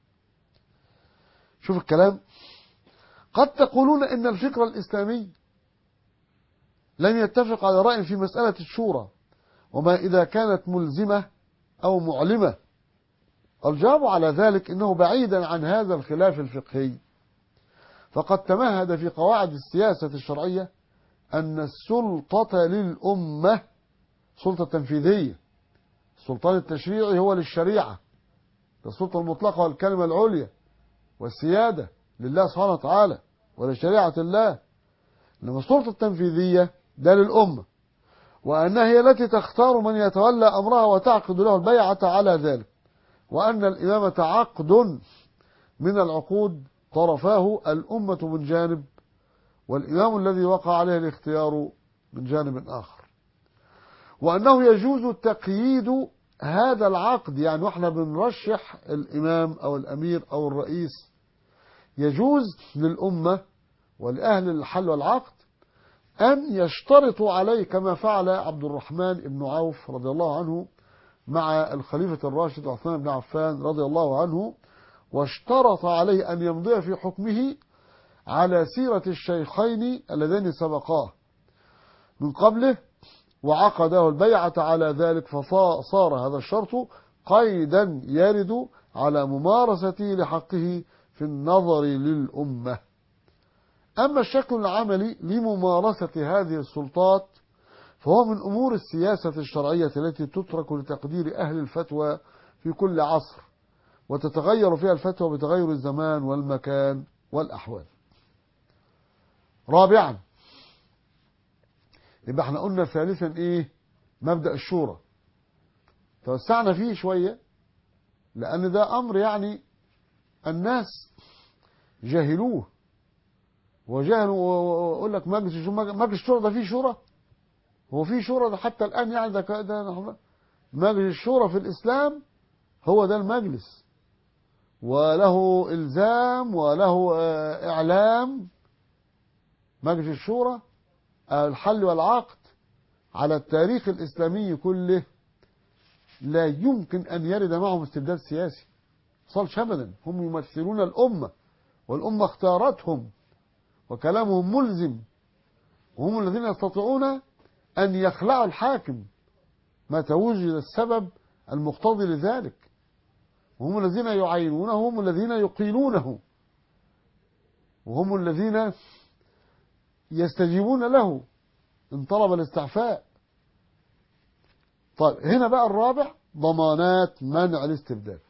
شوف الكلام قد تقولون إن الفكر الإسلامي لم يتفق على رأي في مسألة الشورى وما إذا كانت ملزمة أو معلمة الجواب على ذلك إنه بعيدا عن هذا الخلاف الفقهي فقد تمهد في قواعد السياسة الشرعية أن السلطة للأمة سلطة تنفيذية السلطان التشريعي هو للشريعة السلطة المطلقة والكلمة العليا والسيادة لله سبحانه وتعالى ولشريعة الله إنما السلطة التنفيذية ده للأمة وأنها هي التي تختار من يتولى أمرها وتعقد له البيعة على ذلك وأن الإمامة عقد من العقود طرفاه الأمة من جانب والإمام الذي وقع عليه الاختيار من جانب آخر وأنه يجوز تقييد هذا العقد يعني واحنا بنرشح الإمام أو الأمير أو الرئيس يجوز للأمة ولأهل الحل والعقد أن يشترطوا عليه كما فعل عبد الرحمن بن عوف رضي الله عنه مع الخليفة الراشد عثمان بن عفان رضي الله عنه واشترط عليه أن يمضي في حكمه على سيرة الشيخين اللذين سبقاه من قبله وعقده البيعة على ذلك فصار هذا الشرط قيدا يرد على ممارسته لحقه في النظر للأمة أما الشكل العملي لممارسة هذه السلطات فهو من أمور السياسة الشرعية التي تترك لتقدير أهل الفتوى في كل عصر وتتغير فيها الفتوى بتغير الزمان والمكان والأحوال رابعا يبقى احنا قلنا ثالثا ايه مبدأ الشورى توسعنا فيه شوية لأن ده أمر يعني الناس جهلوه وجهلوا ويقول لك مجلس الشورى مجلس الشورى ده فيه شورى هو فيه شورى ده حتى الآن يعني ده, ده مجلس الشورى في الإسلام هو ده المجلس وله إلزام وله آه، إعلام مجلس الشورى آه، الحل والعقد على التاريخ الإسلامي كله لا يمكن أن يرد معهم استبداد سياسي صلش أبدا هم يمثلون الأمة والأمة اختارتهم وكلامهم ملزم وهم الذين يستطيعون أن يخلعوا الحاكم متى وجد السبب المقتضي لذلك وهم الذين يعينونه هم الذين يقيلونه وهم الذين يستجيبون له ان طلب الاستعفاء طيب هنا بقى الرابع ضمانات منع الاستبداد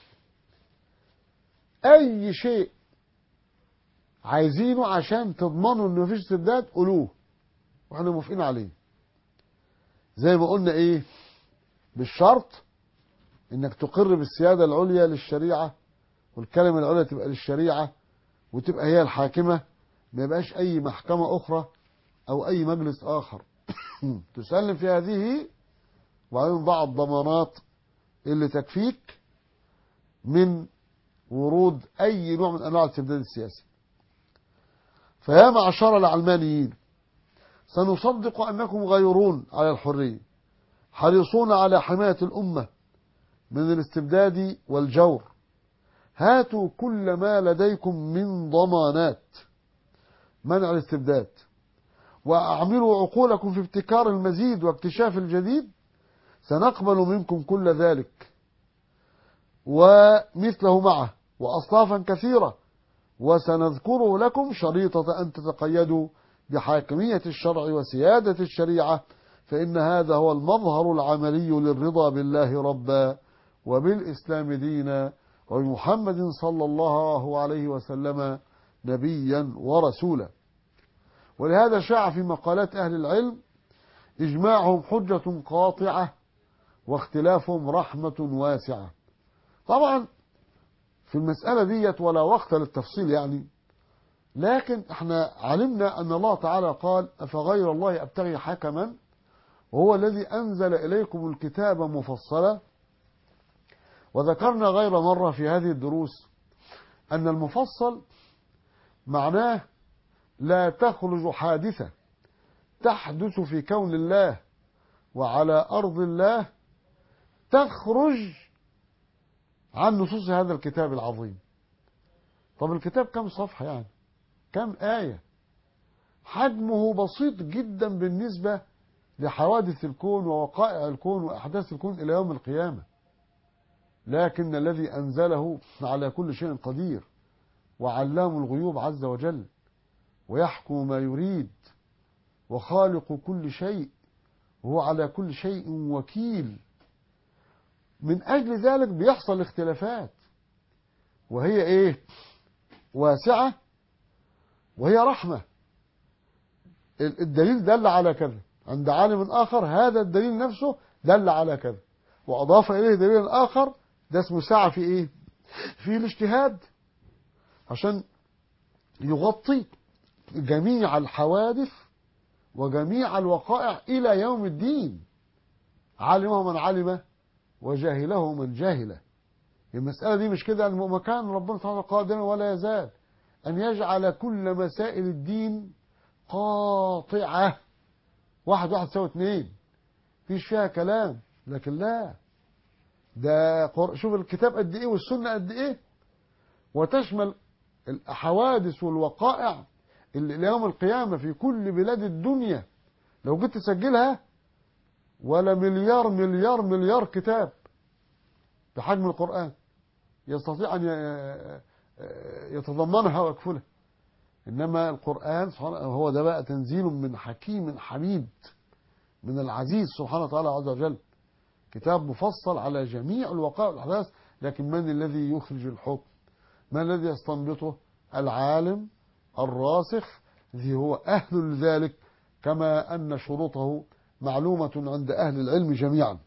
اي شيء عايزينه عشان تضمنوا ان مفيش استبداد قولوه واحنا موافقين عليه زي ما قلنا ايه بالشرط انك تقر بالسياده العليا للشريعه والكلمه العليا تبقى للشريعه وتبقى هي الحاكمه ما يبقاش اي محكمه اخرى او اي مجلس اخر تسلم في هذه وبعدين ضع الضمانات اللي تكفيك من ورود اي نوع من انواع الاستبداد السياسي فيا معشر العلمانيين سنصدق انكم غيرون على الحريه حريصون على حمايه الامه من الاستبداد والجور هاتوا كل ما لديكم من ضمانات منع الاستبداد وأعملوا عقولكم في ابتكار المزيد واكتشاف الجديد سنقبل منكم كل ذلك ومثله معه وأصنافا كثيرة وسنذكره لكم شريطة أن تتقيدوا بحاكمية الشرع وسيادة الشريعة فإن هذا هو المظهر العملي للرضا بالله ربا وبالإسلام دينا وبمحمد صلى الله عليه وسلم نبيا ورسولا ولهذا شاع في مقالات أهل العلم إجماعهم حجة قاطعة واختلافهم رحمة واسعة طبعا في المسألة ديت ولا وقت للتفصيل يعني لكن احنا علمنا أن الله تعالى قال أفغير الله أبتغي حكما وهو الذي أنزل إليكم الكتاب مفصلا وذكرنا غير مرة في هذه الدروس أن المفصل معناه لا تخرج حادثة تحدث في كون الله وعلى أرض الله تخرج عن نصوص هذا الكتاب العظيم طب الكتاب كم صفحة يعني كم آية حجمه بسيط جدا بالنسبة لحوادث الكون ووقائع الكون وأحداث الكون إلى يوم القيامة لكن الذي أنزله على كل شيء قدير وعلام الغيوب عز وجل ويحكم ما يريد وخالق كل شيء وهو على كل شيء وكيل من أجل ذلك بيحصل اختلافات وهي إيه واسعة وهي رحمة الدليل دل على كذا عند عالم آخر هذا الدليل نفسه دل على كذا وأضاف إليه دليل آخر ده اسمه ساعة في إيه في الاجتهاد عشان يغطي جميع الحوادث وجميع الوقائع إلى يوم الدين علمه من علم وجاهله من جاهله المسألة دي مش كده مكان ربنا سبحانه قادما ولا يزال أن يجعل كل مسائل الدين قاطعة واحد واحد سوى اتنين فيش فيها كلام لكن لا ده قر... شوف الكتاب قد ايه والسنة قد ايه وتشمل الحوادث والوقائع اللي ليوم القيامة في كل بلاد الدنيا لو جيت تسجلها ولا مليار مليار مليار كتاب بحجم القرآن يستطيع أن يتضمنها ويكفلها إنما القرآن سبحانه هو ده بقى تنزيل من حكيم حميد من العزيز سبحانه وتعالى عز وجل كتاب مفصل على جميع الوقائع والأحداث لكن من الذي يخرج الحكم من الذي يستنبطه العالم الراسخ الذي هو أهل لذلك كما أن شروطه معلومة عند أهل العلم جميعا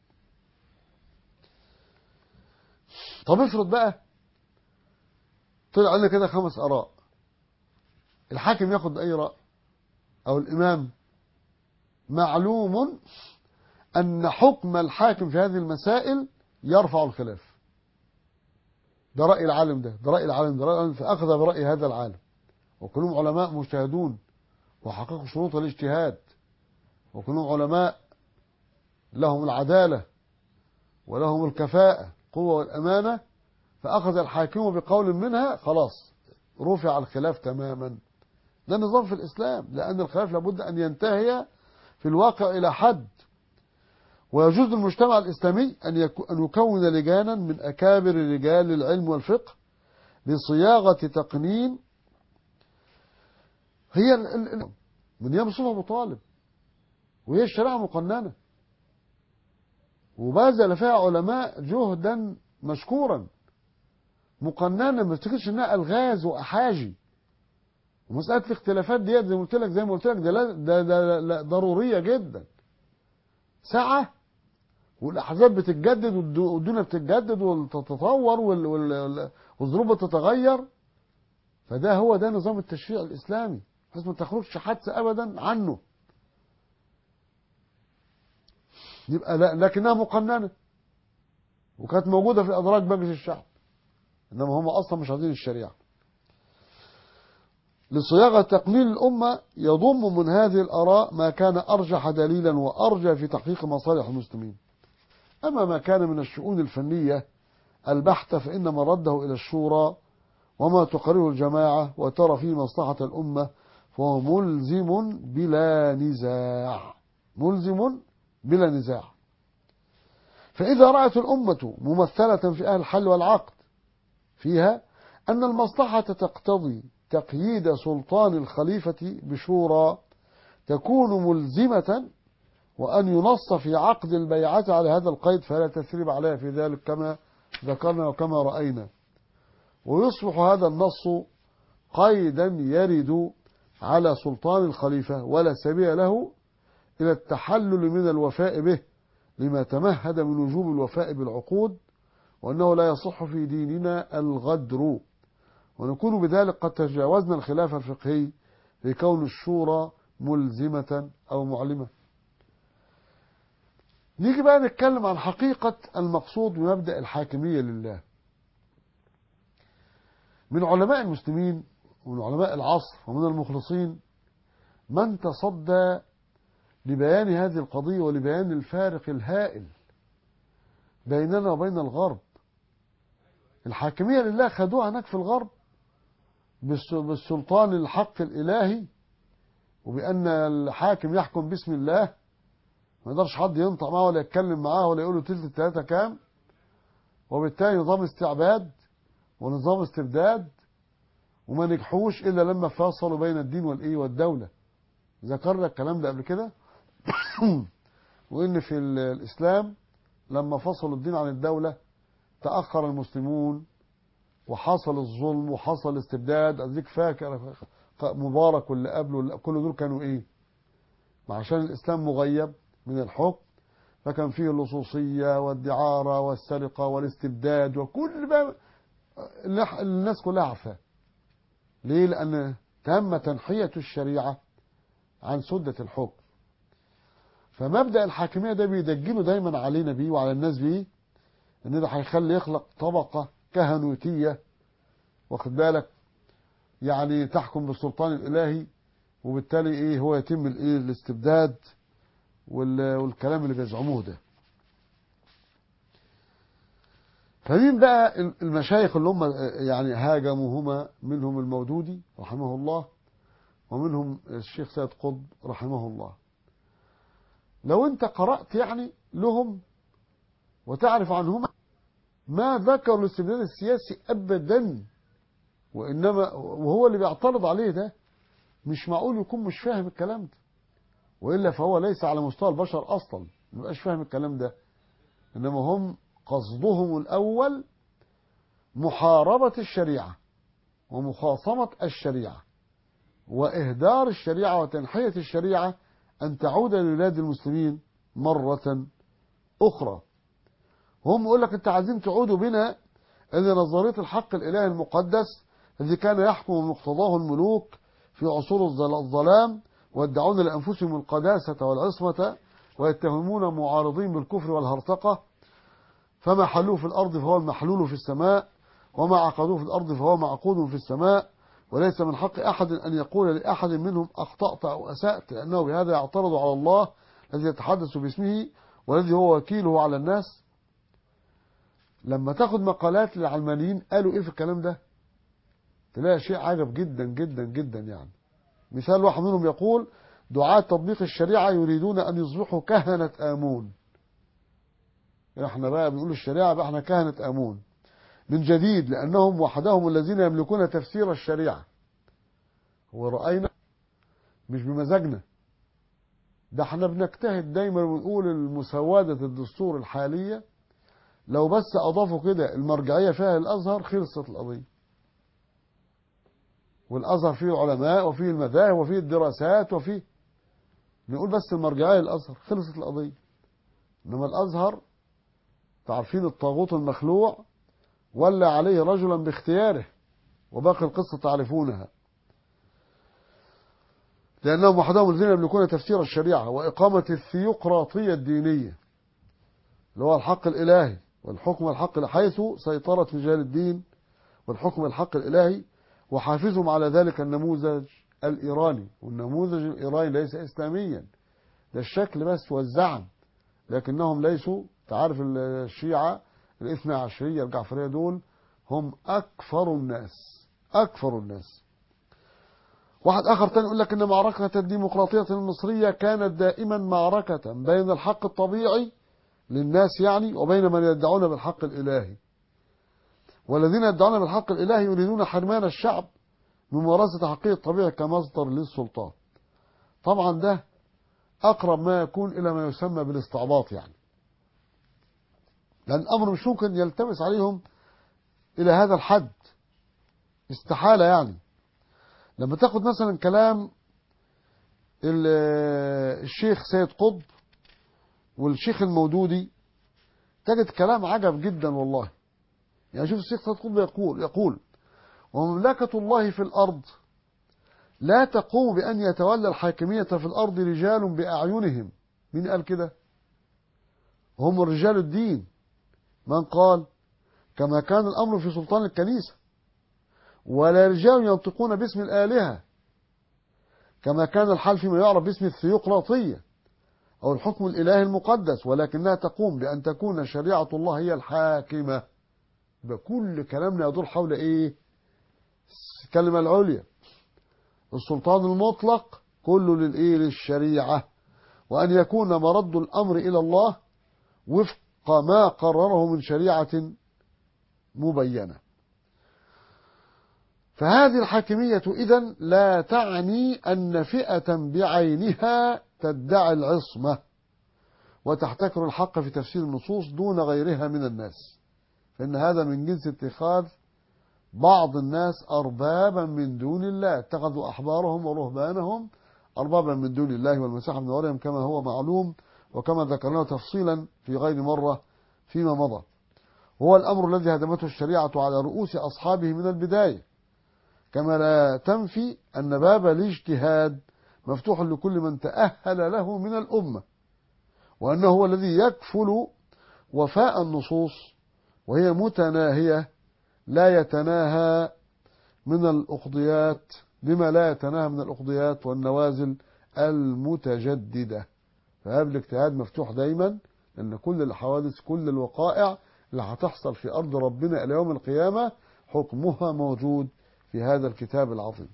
طب افرض بقى طلع لنا كده خمس آراء الحاكم ياخد أي رأي أو الإمام معلوم أن حكم الحاكم في هذه المسائل يرفع الخلاف ده رأي العالم ده ده رأي العالم ده رأي العالم فأخذ برأي هذا العالم وكلهم علماء مجتهدون وحققوا شروط الاجتهاد وكلهم علماء لهم العدالة ولهم الكفاءة قوة والأمانة فأخذ الحاكم بقول منها خلاص رفع الخلاف تماما ده نظام في الإسلام لأن الخلاف لابد أن ينتهي في الواقع إلى حد ويجوز للمجتمع الإسلامي أن أن يكون لجانا من أكابر رجال العلم والفقه لصياغة تقنين هي ال ال من أيام مصطفى أبو طالب وهي الشريعة مقننة وبذل فيها علماء جهدا مشكورا مقننة ما تفتكرش انها الغاز واحاجي ومسألة الاختلافات ديت زي ما قلت لك زي ما قلت لك ده لا ده, ده لا ضرورية جدا ساعة والأحزاب بتتجدد والدنيا بتتجدد وتتطور والظروف بتتغير فده هو ده نظام التشريع الإسلامي بحيث ما تخرجش حادثة أبدا عنه يبقى لا لكنها مقننة وكانت موجودة في أدراج مجلس الشعب إنما هم أصلا مش عايزين الشريعة لصياغة تقنين الأمة يضم من هذه الآراء ما كان أرجح دليلا وأرجى في تحقيق مصالح المسلمين أما ما كان من الشؤون الفنية البحتة فإن مرده إلى الشورى وما تقرره الجماعة وترى فيه مصلحة الأمة فهو ملزم بلا نزاع ملزم بلا نزاع فإذا رأت الأمة ممثلة في أهل الحل والعقد فيها أن المصلحة تقتضي تقييد سلطان الخليفة بشورى تكون ملزمة وأن ينص في عقد البيعة على هذا القيد فلا تثريب عليها في ذلك كما ذكرنا وكما رأينا ويصبح هذا النص قيدا يرد على سلطان الخليفة ولا سبيل له إلى التحلل من الوفاء به لما تمهد من وجوب الوفاء بالعقود وأنه لا يصح في ديننا الغدر ونكون بذلك قد تجاوزنا الخلاف الفقهي في كون الشورى ملزمة أو معلمة نيجي بقى نتكلم عن حقيقة المقصود بمبدأ الحاكمية لله من علماء المسلمين ومن علماء العصر ومن المخلصين من تصدى لبيان هذه القضية ولبيان الفارق الهائل بيننا وبين الغرب الحاكمية لله خدوها هناك في الغرب بالسلطان الحق الإلهي وبأن الحاكم يحكم باسم الله ما يقدرش حد ينطق معاه ولا يتكلم معاه ولا يقول له تلت التلاتة كام وبالتالي نظام استعباد ونظام استبداد وما نجحوش إلا لما فاصلوا بين الدين والإيه والدولة ذكرنا الكلام ده قبل كده وإن في الإسلام لما فصلوا الدين عن الدولة تأخر المسلمون وحصل الظلم وحصل الاستبداد أديك فاكر مبارك واللي قبله كل دول كانوا إيه عشان الإسلام مغيب من الحكم فكان فيه اللصوصية والدعارة والسرقة والاستبداد وكل بقى الناس كلها عارفاه ليه لأن تم تنحية الشريعة عن سدة الحكم فمبدأ الحاكمية ده بيدجنوا دايما علينا بيه وعلى الناس بيه ان ده هيخلي يخلق طبقة كهنوتية واخد بالك يعني تحكم بالسلطان الإلهي وبالتالي ايه هو يتم الايه الاستبداد والكلام اللي بيزعموه ده فمين بقى المشايخ اللي هم يعني هاجموهما منهم المودودي رحمه الله ومنهم الشيخ سيد قطب رحمه الله لو انت قرأت يعني لهم وتعرف عنهما ما ذكروا الاستبداد السياسي ابدا وانما وهو اللي بيعترض عليه ده مش معقول يكون مش فاهم الكلام ده والا فهو ليس على مستوى البشر اصلا ما بقاش فاهم الكلام ده انما هم قصدهم الاول محاربة الشريعة ومخاصمة الشريعة واهدار الشريعة وتنحية الشريعة أن تعود لبلاد المسلمين مرة أخرى هم يقول لك أنت عايزين تعودوا بنا إلى نظرية الحق الإلهي المقدس الذي كان يحكم مقتضاه الملوك في عصور الظلام ويدعون لأنفسهم القداسة والعصمة ويتهمون معارضين بالكفر والهرطقة فما حلوه في الأرض فهو المحلول في السماء وما عقدوه في الأرض فهو معقود في السماء وليس من حق أحد أن يقول لأحد منهم أخطأت أو أسأت لأنه بهذا يعترض على الله الذي يتحدث باسمه والذي هو وكيله على الناس لما تاخد مقالات للعلمانيين قالوا ايه في الكلام ده تلاقي شيء عجب جدا جدا جدا يعني مثال واحد منهم يقول دعاة تطبيق الشريعة يريدون أن يصبحوا كهنة آمون احنا بقى بنقول الشريعة بقى احنا كهنة آمون من جديد لأنهم وحدهم الذين يملكون تفسير الشريعة ورأينا مش بمزاجنا ده احنا بنجتهد دايما ونقول المسودة الدستور الحالية لو بس أضافوا كده المرجعية فيها الأزهر خلصت القضية والأزهر فيه العلماء وفيه المذاهب وفيه الدراسات وفيه نقول بس المرجعية الأزهر خلصت القضية إنما الأزهر تعرفين الطاغوت المخلوع ولى عليه رجلا باختياره وباقي القصة تعرفونها لأنهم وحدهم الذين يملكون تفسير الشريعة وإقامة الثيوقراطية الدينية اللي هو الحق الإلهي والحكم الحق حيث سيطرة رجال الدين والحكم الحق الإلهي وحافظهم على ذلك النموذج الإيراني والنموذج الإيراني ليس إسلاميا ده الشكل بس والزعم لكنهم ليسوا تعرف الشيعة الاثنى عشرية الجعفرية دول هم أكفر الناس أكفر الناس واحد آخر تاني يقول لك إن معركة الديمقراطية المصرية كانت دائما معركة بين الحق الطبيعي للناس يعني وبين من يدعون بالحق الإلهي والذين يدعون بالحق الإلهي يريدون حرمان الشعب من ممارسة حقه الطبيعي كمصدر للسلطان طبعا ده أقرب ما يكون إلى ما يسمى بالاستعباط يعني لأن الأمر مش ممكن يلتبس عليهم إلى هذا الحد استحالة يعني لما تاخد مثلا كلام الشيخ سيد قطب والشيخ المودودي تجد كلام عجب جدا والله يعني شوف الشيخ سيد قطب يقول يقول ومملكة الله في الأرض لا تقوم بأن يتولى الحاكمية في الأرض رجال بأعينهم مين قال كده هم رجال الدين من قال كما كان الأمر في سلطان الكنيسة ولا رجال ينطقون باسم الآلهة كما كان الحال فيما يعرف باسم الثيوقراطية أو الحكم الإلهي المقدس ولكنها تقوم بأن تكون شريعة الله هي الحاكمة بكل كلامنا يدور حول إيه الكلمة العليا السلطان المطلق كله للإيه للشريعة وأن يكون مرد الأمر إلى الله وفق ما قرره من شريعة مبينة فهذه الحاكمية إذن لا تعني أن فئة بعينها تدعي العصمة وتحتكر الحق في تفسير النصوص دون غيرها من الناس فإن هذا من جنس اتخاذ بعض الناس أربابا من دون الله اتخذوا أحبارهم ورهبانهم أربابا من دون الله والمسيح ابن مريم كما هو معلوم وكما ذكرناه تفصيلا في غير مرة فيما مضى هو الأمر الذي هدمته الشريعة على رؤوس أصحابه من البداية كما لا تنفي أن باب الاجتهاد مفتوح لكل من تأهل له من الأمة وأنه هو الذي يكفل وفاء النصوص وهي متناهية لا يتناهى من الأقضيات بما لا يتناهى من الأقضيات والنوازل المتجددة فباب الاجتهاد مفتوح دايما لأن كل الحوادث كل الوقائع اللي هتحصل في أرض ربنا إلى يوم القيامة حكمها موجود في هذا الكتاب العظيم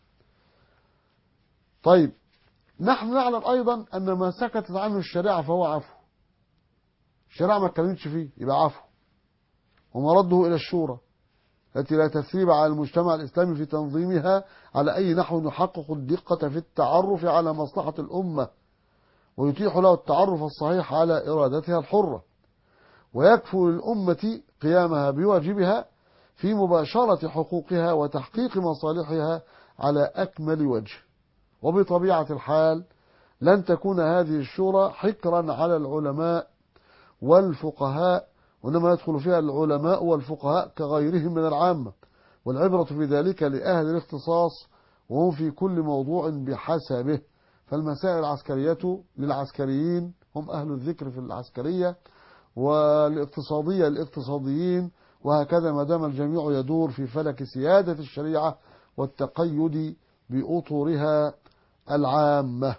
طيب نحن نعلم أيضا أن ما سكتت عنه الشريعة فهو عفو الشريعة ما اتكلمتش فيه يبقى عفو ومرده إلى الشورى التي لا تثريب على المجتمع الإسلامي في تنظيمها على أي نحو يحقق الدقة في التعرف على مصلحة الأمة ويتيح له التعرف الصحيح على إرادتها الحرة ويكفو للأمة قيامها بواجبها في مباشرة حقوقها وتحقيق مصالحها على أكمل وجه وبطبيعة الحال لن تكون هذه الشورى حكرا على العلماء والفقهاء وإنما يدخل فيها العلماء والفقهاء كغيرهم من العامة والعبرة في ذلك لأهل الاختصاص وهم في كل موضوع بحسبه فالمسائل العسكرية للعسكريين هم أهل الذكر في العسكرية والاقتصادية للاقتصاديين وهكذا ما دام الجميع يدور في فلك سيادة الشريعة والتقيد بأطورها العامة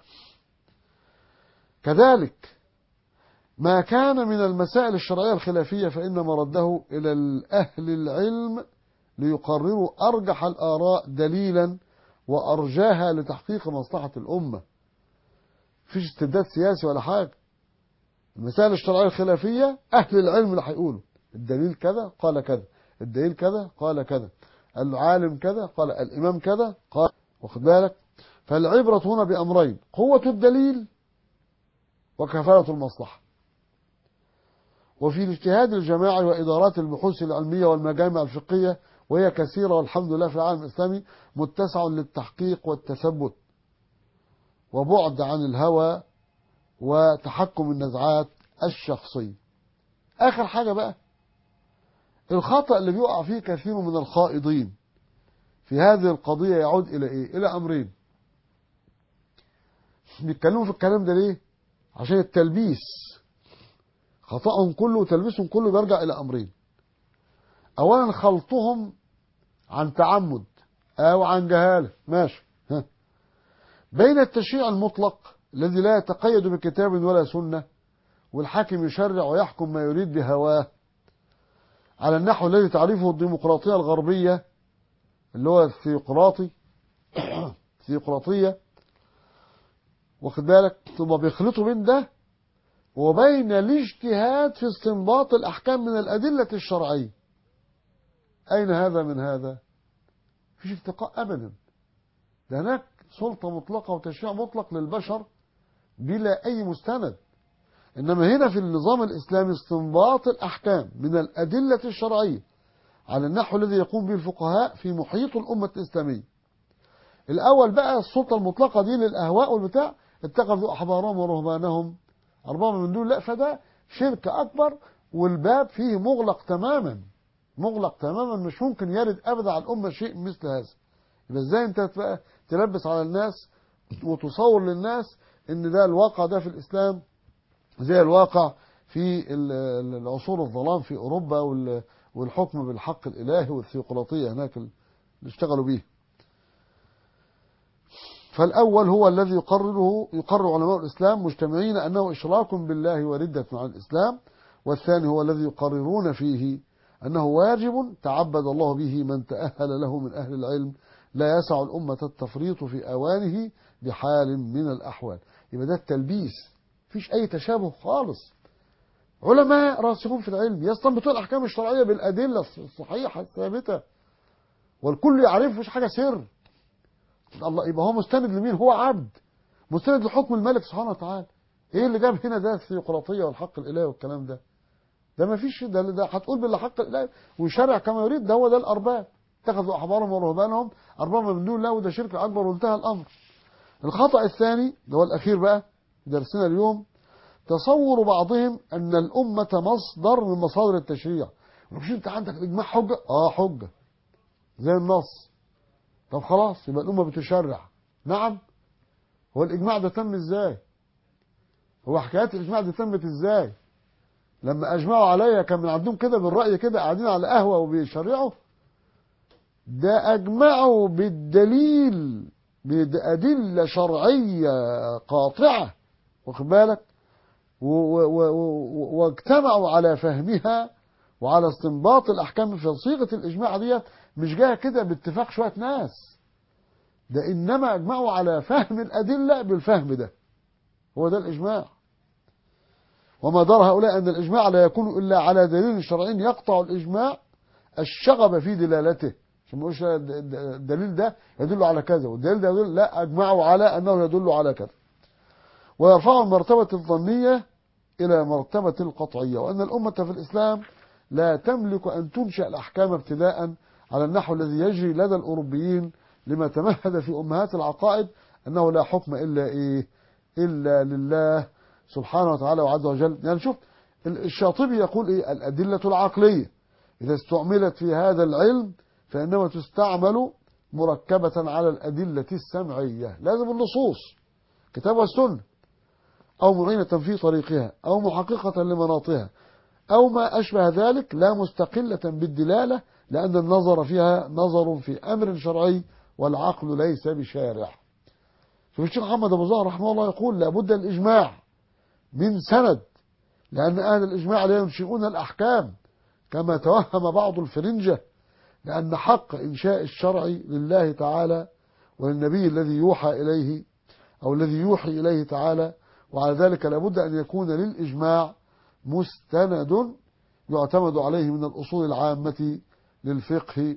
كذلك ما كان من المسائل الشرعية الخلافية فإن مرده إلى أهل العلم ليقرروا أرجح الآراء دليلا وأرجاها لتحقيق مصلحة الأمة فيش استبداد سياسي ولا حاجة المسائل الشرعية الخلافية أهل العلم اللي هيقولوا الدليل كذا قال كذا الدليل كذا قال كذا العالم كذا قال الإمام كذا قال واخد بالك فالعبرة هنا بأمرين قوة الدليل وكفالة المصلحة وفي الاجتهاد الجماعي وإدارات البحوث العلمية والمجامع الفقهية وهي كثيرة والحمد لله في العالم الإسلامي متسع للتحقيق والتثبت وبعد عن الهوى وتحكم النزعات الشخصية آخر حاجة بقى الخطأ اللي بيقع فيه كثير من الخائضين في هذه القضية يعود إلى إيه؟ إلى أمرين بيتكلموا في الكلام ده ليه؟ عشان التلبيس خطأهم كله وتلبيسهم كله بيرجع إلى أمرين أولا خلطهم عن تعمد أو عن جهالة ماشي ها. بين التشريع المطلق الذي لا يتقيد بكتاب ولا سنة والحاكم يشرع ويحكم ما يريد بهواه على النحو الذي تعرفه الديمقراطية الغربية اللي هو الثيوقراطي الثيوقراطية واخد بالك ثم بيخلطوا بين ده وبين الاجتهاد في استنباط الأحكام من الأدلة الشرعية أين هذا من هذا فيش اتقاء أبدا ده هناك سلطة مطلقة وتشريع مطلق للبشر بلا أي مستند إنما هنا في النظام الإسلامي استنباط الأحكام من الأدلة الشرعية على النحو الذي يقوم به الفقهاء في محيط الأمة الإسلامية الأول بقى السلطة المطلقة دي للأهواء والبتاع اتخذوا أحبارهم ورهبانهم أربابا من دون لا فده شرك أكبر والباب فيه مغلق تماما مغلق تماما مش ممكن يرد أبدا على الأمة شيء مثل هذا يبقى ازاي انت تلبس على الناس وتصور للناس ان ده الواقع ده في الإسلام زي الواقع في العصور الظلام في أوروبا والحكم بالحق الإلهي والثيوقراطية هناك اللي اشتغلوا به فالأول هو الذي يقرره يقرر علماء الإسلام مجتمعين أنه إشراك بالله وردة عن الإسلام والثاني هو الذي يقررون فيه أنه واجب تعبد الله به من تأهل له من أهل العلم لا يسع الأمة التفريط في أوانه بحال من الأحوال يبقى ده التلبيس فيش أي تشابه خالص علماء راسخون في العلم يستنبطون الأحكام الشرعية بالأدلة الصحيحة الثابتة والكل يعرف مش حاجة سر الله يبقى هو مستند لمين هو عبد مستند لحكم الملك سبحانه وتعالى ايه اللي جاب هنا ده الثيوقراطيه والحق الالهي والكلام ده ده ما فيش ده ده هتقول بالحق الالهي ويشرع كما يريد ده هو ده الارباب اتخذوا احبارهم ورهبانهم اربابا من دون الله وده شرك اكبر وانتهى الامر الخطا الثاني اللي هو الاخير بقى درسنا اليوم تصور بعضهم ان الامه مصدر من مصادر التشريع مش انت عندك الاجماع حجه اه حجه زي النص طب خلاص يبقى الأمة بتشرع نعم هو الإجماع ده تم إزاي هو حكايات الإجماع دي تمت إزاي لما أجمعوا عليا كان من عندهم كده بالرأي كده قاعدين على قهوة وبيشرعوا ده أجمعوا بالدليل بأدلة شرعية قاطعة واخد بالك واجتمعوا على فهمها وعلى استنباط الأحكام في صيغة الإجماع ديت مش جايه كده باتفاق شويه ناس ده انما اجمعوا على فهم الادله بالفهم ده هو ده الاجماع وما دار هؤلاء ان الاجماع لا يكون الا على دليل شرعي يقطع الاجماع الشغب في دلالته عشان ما يقولش الدليل ده يدل على كذا والدليل ده يدل لا اجمعوا على انه يدل على كذا ويرفع المرتبه الظنيه الى مرتبه القطعيه وان الامه في الاسلام لا تملك ان تنشا الاحكام ابتداء على النحو الذي يجري لدى الأوروبيين لما تمهد في أمهات العقائد أنه لا حكم إلا إيه إلا لله سبحانه وتعالى وعز وجل يعني شوف الشاطبي يقول إيه الأدلة العقلية إذا استعملت في هذا العلم فإنما تستعمل مركبة على الأدلة السمعية لازم النصوص كتاب والسنة أو معينة في طريقها أو محققة لمناطها أو ما أشبه ذلك لا مستقلة بالدلالة لأن النظر فيها نظر في أمر شرعي والعقل ليس بشارع شوف الشيخ محمد أبو زهر رحمه الله يقول لابد الإجماع من سند لأن أهل الإجماع لا ينشئون الأحكام كما توهم بعض الفرنجة لأن حق إنشاء الشرع لله تعالى وللنبي الذي يوحى إليه أو الذي يوحي إليه تعالى وعلى ذلك لابد أن يكون للإجماع مستند يعتمد عليه من الأصول العامة للفقه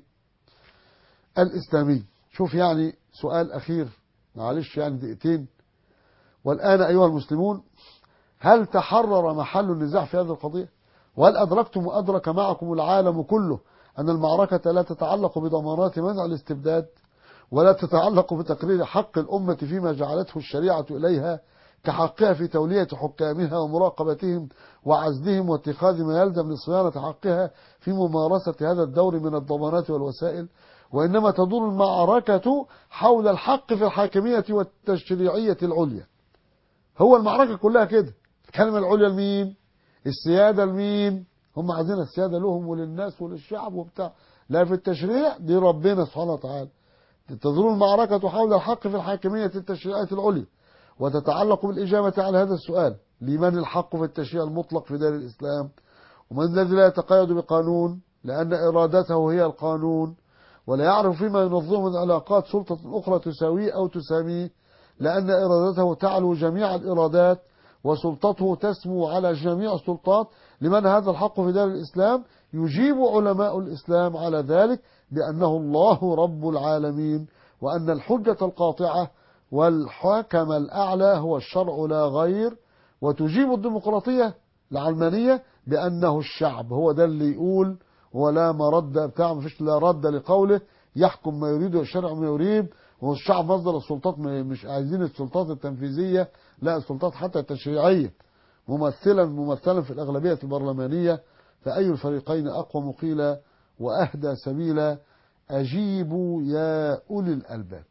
الإسلامي شوف يعني سؤال أخير معلش يعني دقيقتين والآن أيها المسلمون هل تحرر محل النزاع في هذه القضية وهل أدركتم وأدرك معكم العالم كله أن المعركة لا تتعلق بضمانات منع الاستبداد ولا تتعلق بتقرير حق الأمة فيما جعلته الشريعة إليها كحقها في تولية حكامها ومراقبتهم وعزلهم واتخاذ ما يلزم لصيانة حقها في ممارسة هذا الدور من الضمانات والوسائل وإنما تدور المعركة حول الحق في الحاكمية والتشريعية العليا هو المعركة كلها كده الكلمة العليا لمين السيادة لمين هم عايزين السيادة لهم وللناس وللشعب وبتاع لا في التشريع دي ربنا سبحانه وتعالى تدور المعركة حول الحق في الحاكمية التشريعية العليا وتتعلق بالإجابة على هذا السؤال لمن الحق في التشريع المطلق في دار الإسلام ومن الذي لا يتقيد بقانون لأن إرادته هي القانون ولا يعرف فيما ينظم من علاقات سلطة أخرى تساويه أو تساميه لأن إرادته تعلو جميع الإرادات وسلطته تسمو على جميع السلطات لمن هذا الحق في دار الإسلام يجيب علماء الإسلام على ذلك بأنه الله رب العالمين وأن الحجة القاطعة والحكم الأعلى هو الشرع لا غير وتجيب الديمقراطية العلمانية بأنه الشعب هو ده اللي يقول ولا مرد بتاع مفيش لا رد لقوله يحكم ما يريد والشرع ما يريد والشعب مصدر السلطات مش عايزين السلطات التنفيذية لا السلطات حتى التشريعية ممثلا ممثلا في الأغلبية البرلمانية فأي الفريقين أقوم قيلا وأهدى سبيلا أجيبوا يا أولي الألباب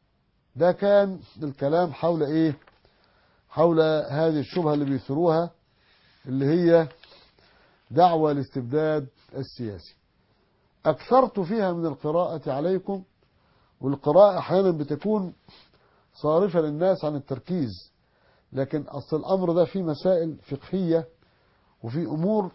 ده كان الكلام حول إيه حول هذه الشبهة اللي بيثروها اللي هي دعوة الاستبداد السياسي أكثرت فيها من القراءة عليكم والقراءة أحيانا بتكون صارفة للناس عن التركيز لكن أصل الأمر ده فيه مسائل فقهية وفي أمور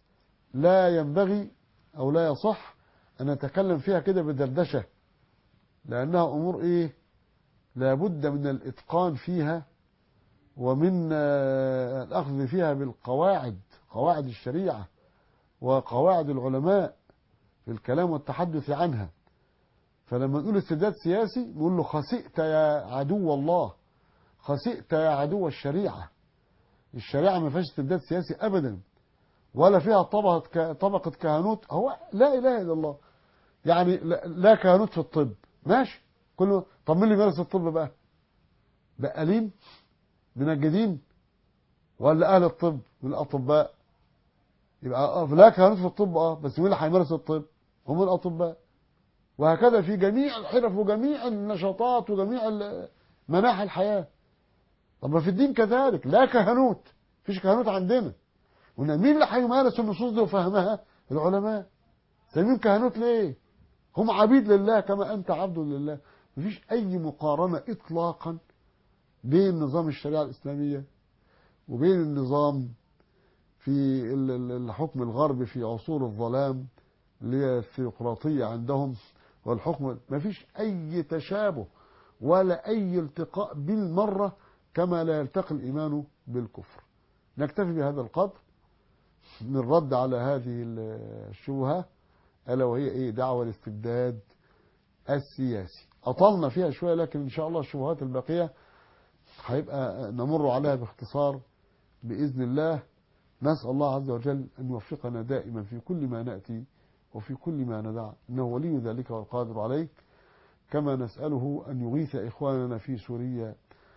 لا ينبغي أو لا يصح أن نتكلم فيها كده بدردشة لأنها أمور إيه لابد من الإتقان فيها ومن الأخذ فيها بالقواعد قواعد الشريعة وقواعد العلماء في الكلام والتحدث عنها فلما نقول استبداد سياسي نقول له خسئت يا عدو الله خسئت يا عدو الشريعة الشريعة ما فيهاش استبداد سياسي أبدا ولا فيها طبقة طبقة كهنوت هو لا إله إلا الله يعني لا كهنوت في الطب ماشي كله طب مين اللي بيمارس الطب بقى بقالين منجدين ولا أهل الطب من الأطباء يبقى لا كهنوت في الطب اه بس مين اللي هيمارس الطب هم الأطباء وهكذا في جميع الحرف وجميع النشاطات وجميع مناحي الحياة طب ما في الدين كذلك لا كهنوت فيش كهنوت عندنا وإن مين اللي هيمارس النصوص دي وفهمها العلماء سمين كهنوت ليه هم عبيد لله كما أنت عبد لله مفيش أي مقارنة إطلاقا بين نظام الشريعة الإسلامية وبين النظام في الحكم الغربي في عصور الظلام اللي هي الثيوقراطية عندهم والحكم ما فيش أي تشابه ولا أي التقاء بالمرة كما لا يلتقي الإيمان بالكفر نكتفي بهذا القدر من الرد على هذه الشبهة ألا وهي إيه دعوة الاستبداد السياسي أطلنا فيها شوية لكن إن شاء الله الشبهات الباقية هيبقى نمر عليها باختصار بإذن الله نسأل الله عز وجل أن يوفقنا دائما في كل ما نأتي وفي كل ما ندع إنه ولي ذلك والقادر عليه كما نسأله أن يغيث إخواننا في سوريا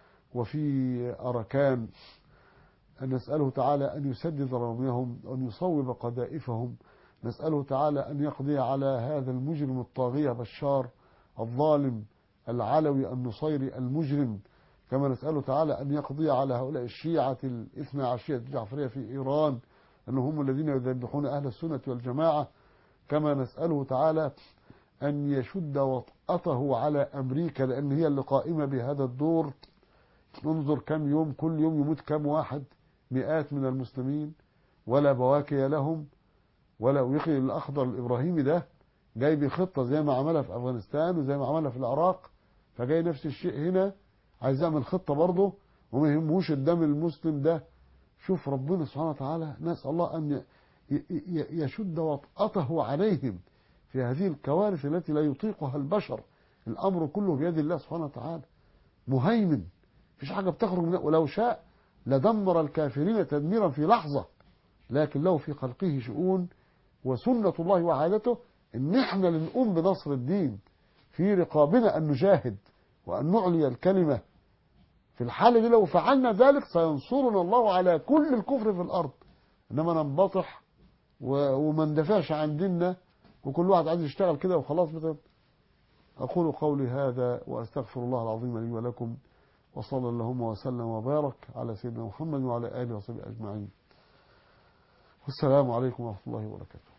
وفي أركان أن نسأله تعالى أن يسدد رميهم وأن يصوب قذائفهم نسأله تعالى أن يقضي على هذا المجرم الطاغية بشار الظالم العلوي النصيري المجرم كما نسأله تعالى أن يقضي على هؤلاء الشيعة الاثنى عشرية الجعفرية في إيران أنهم الذين يذبحون أهل السنة والجماعة كما نسأله تعالى أن يشد وطأته على أمريكا لأن هي اللي قائمة بهذا الدور انظر كم يوم كل يوم يموت كم واحد مئات من المسلمين ولا بواكي لهم ولا ويقي الأخضر الإبراهيمي ده جاي بخطة زي ما عملها في أفغانستان وزي ما عملها في العراق فجاي نفس الشيء هنا عايز يعمل خطة برضه وما يهمهوش الدم المسلم ده شوف ربنا سبحانه وتعالى نسأل الله أن يشد وطأته عليهم في هذه الكوارث التي لا يطيقها البشر الأمر كله بيد الله سبحانه وتعالى مهيمن مفيش حاجة بتخرج منه ولو شاء لدمر الكافرين تدميرا في لحظة لكن له في خلقه شؤون وسنة الله وعادته ان احنا اللي نقوم بنصر الدين في رقابنا ان نجاهد وان نعلي الكلمة في الحالة دي لو فعلنا ذلك سينصرنا الله على كل الكفر في الارض انما ننبطح وما ندافعش عن ديننا وكل واحد عايز يشتغل كده وخلاص مثلا اقول قولي هذا واستغفر الله العظيم لي ولكم وصلى اللهم وسلم وبارك على سيدنا محمد وعلى اله وصحبه اجمعين والسلام عليكم ورحمه الله وبركاته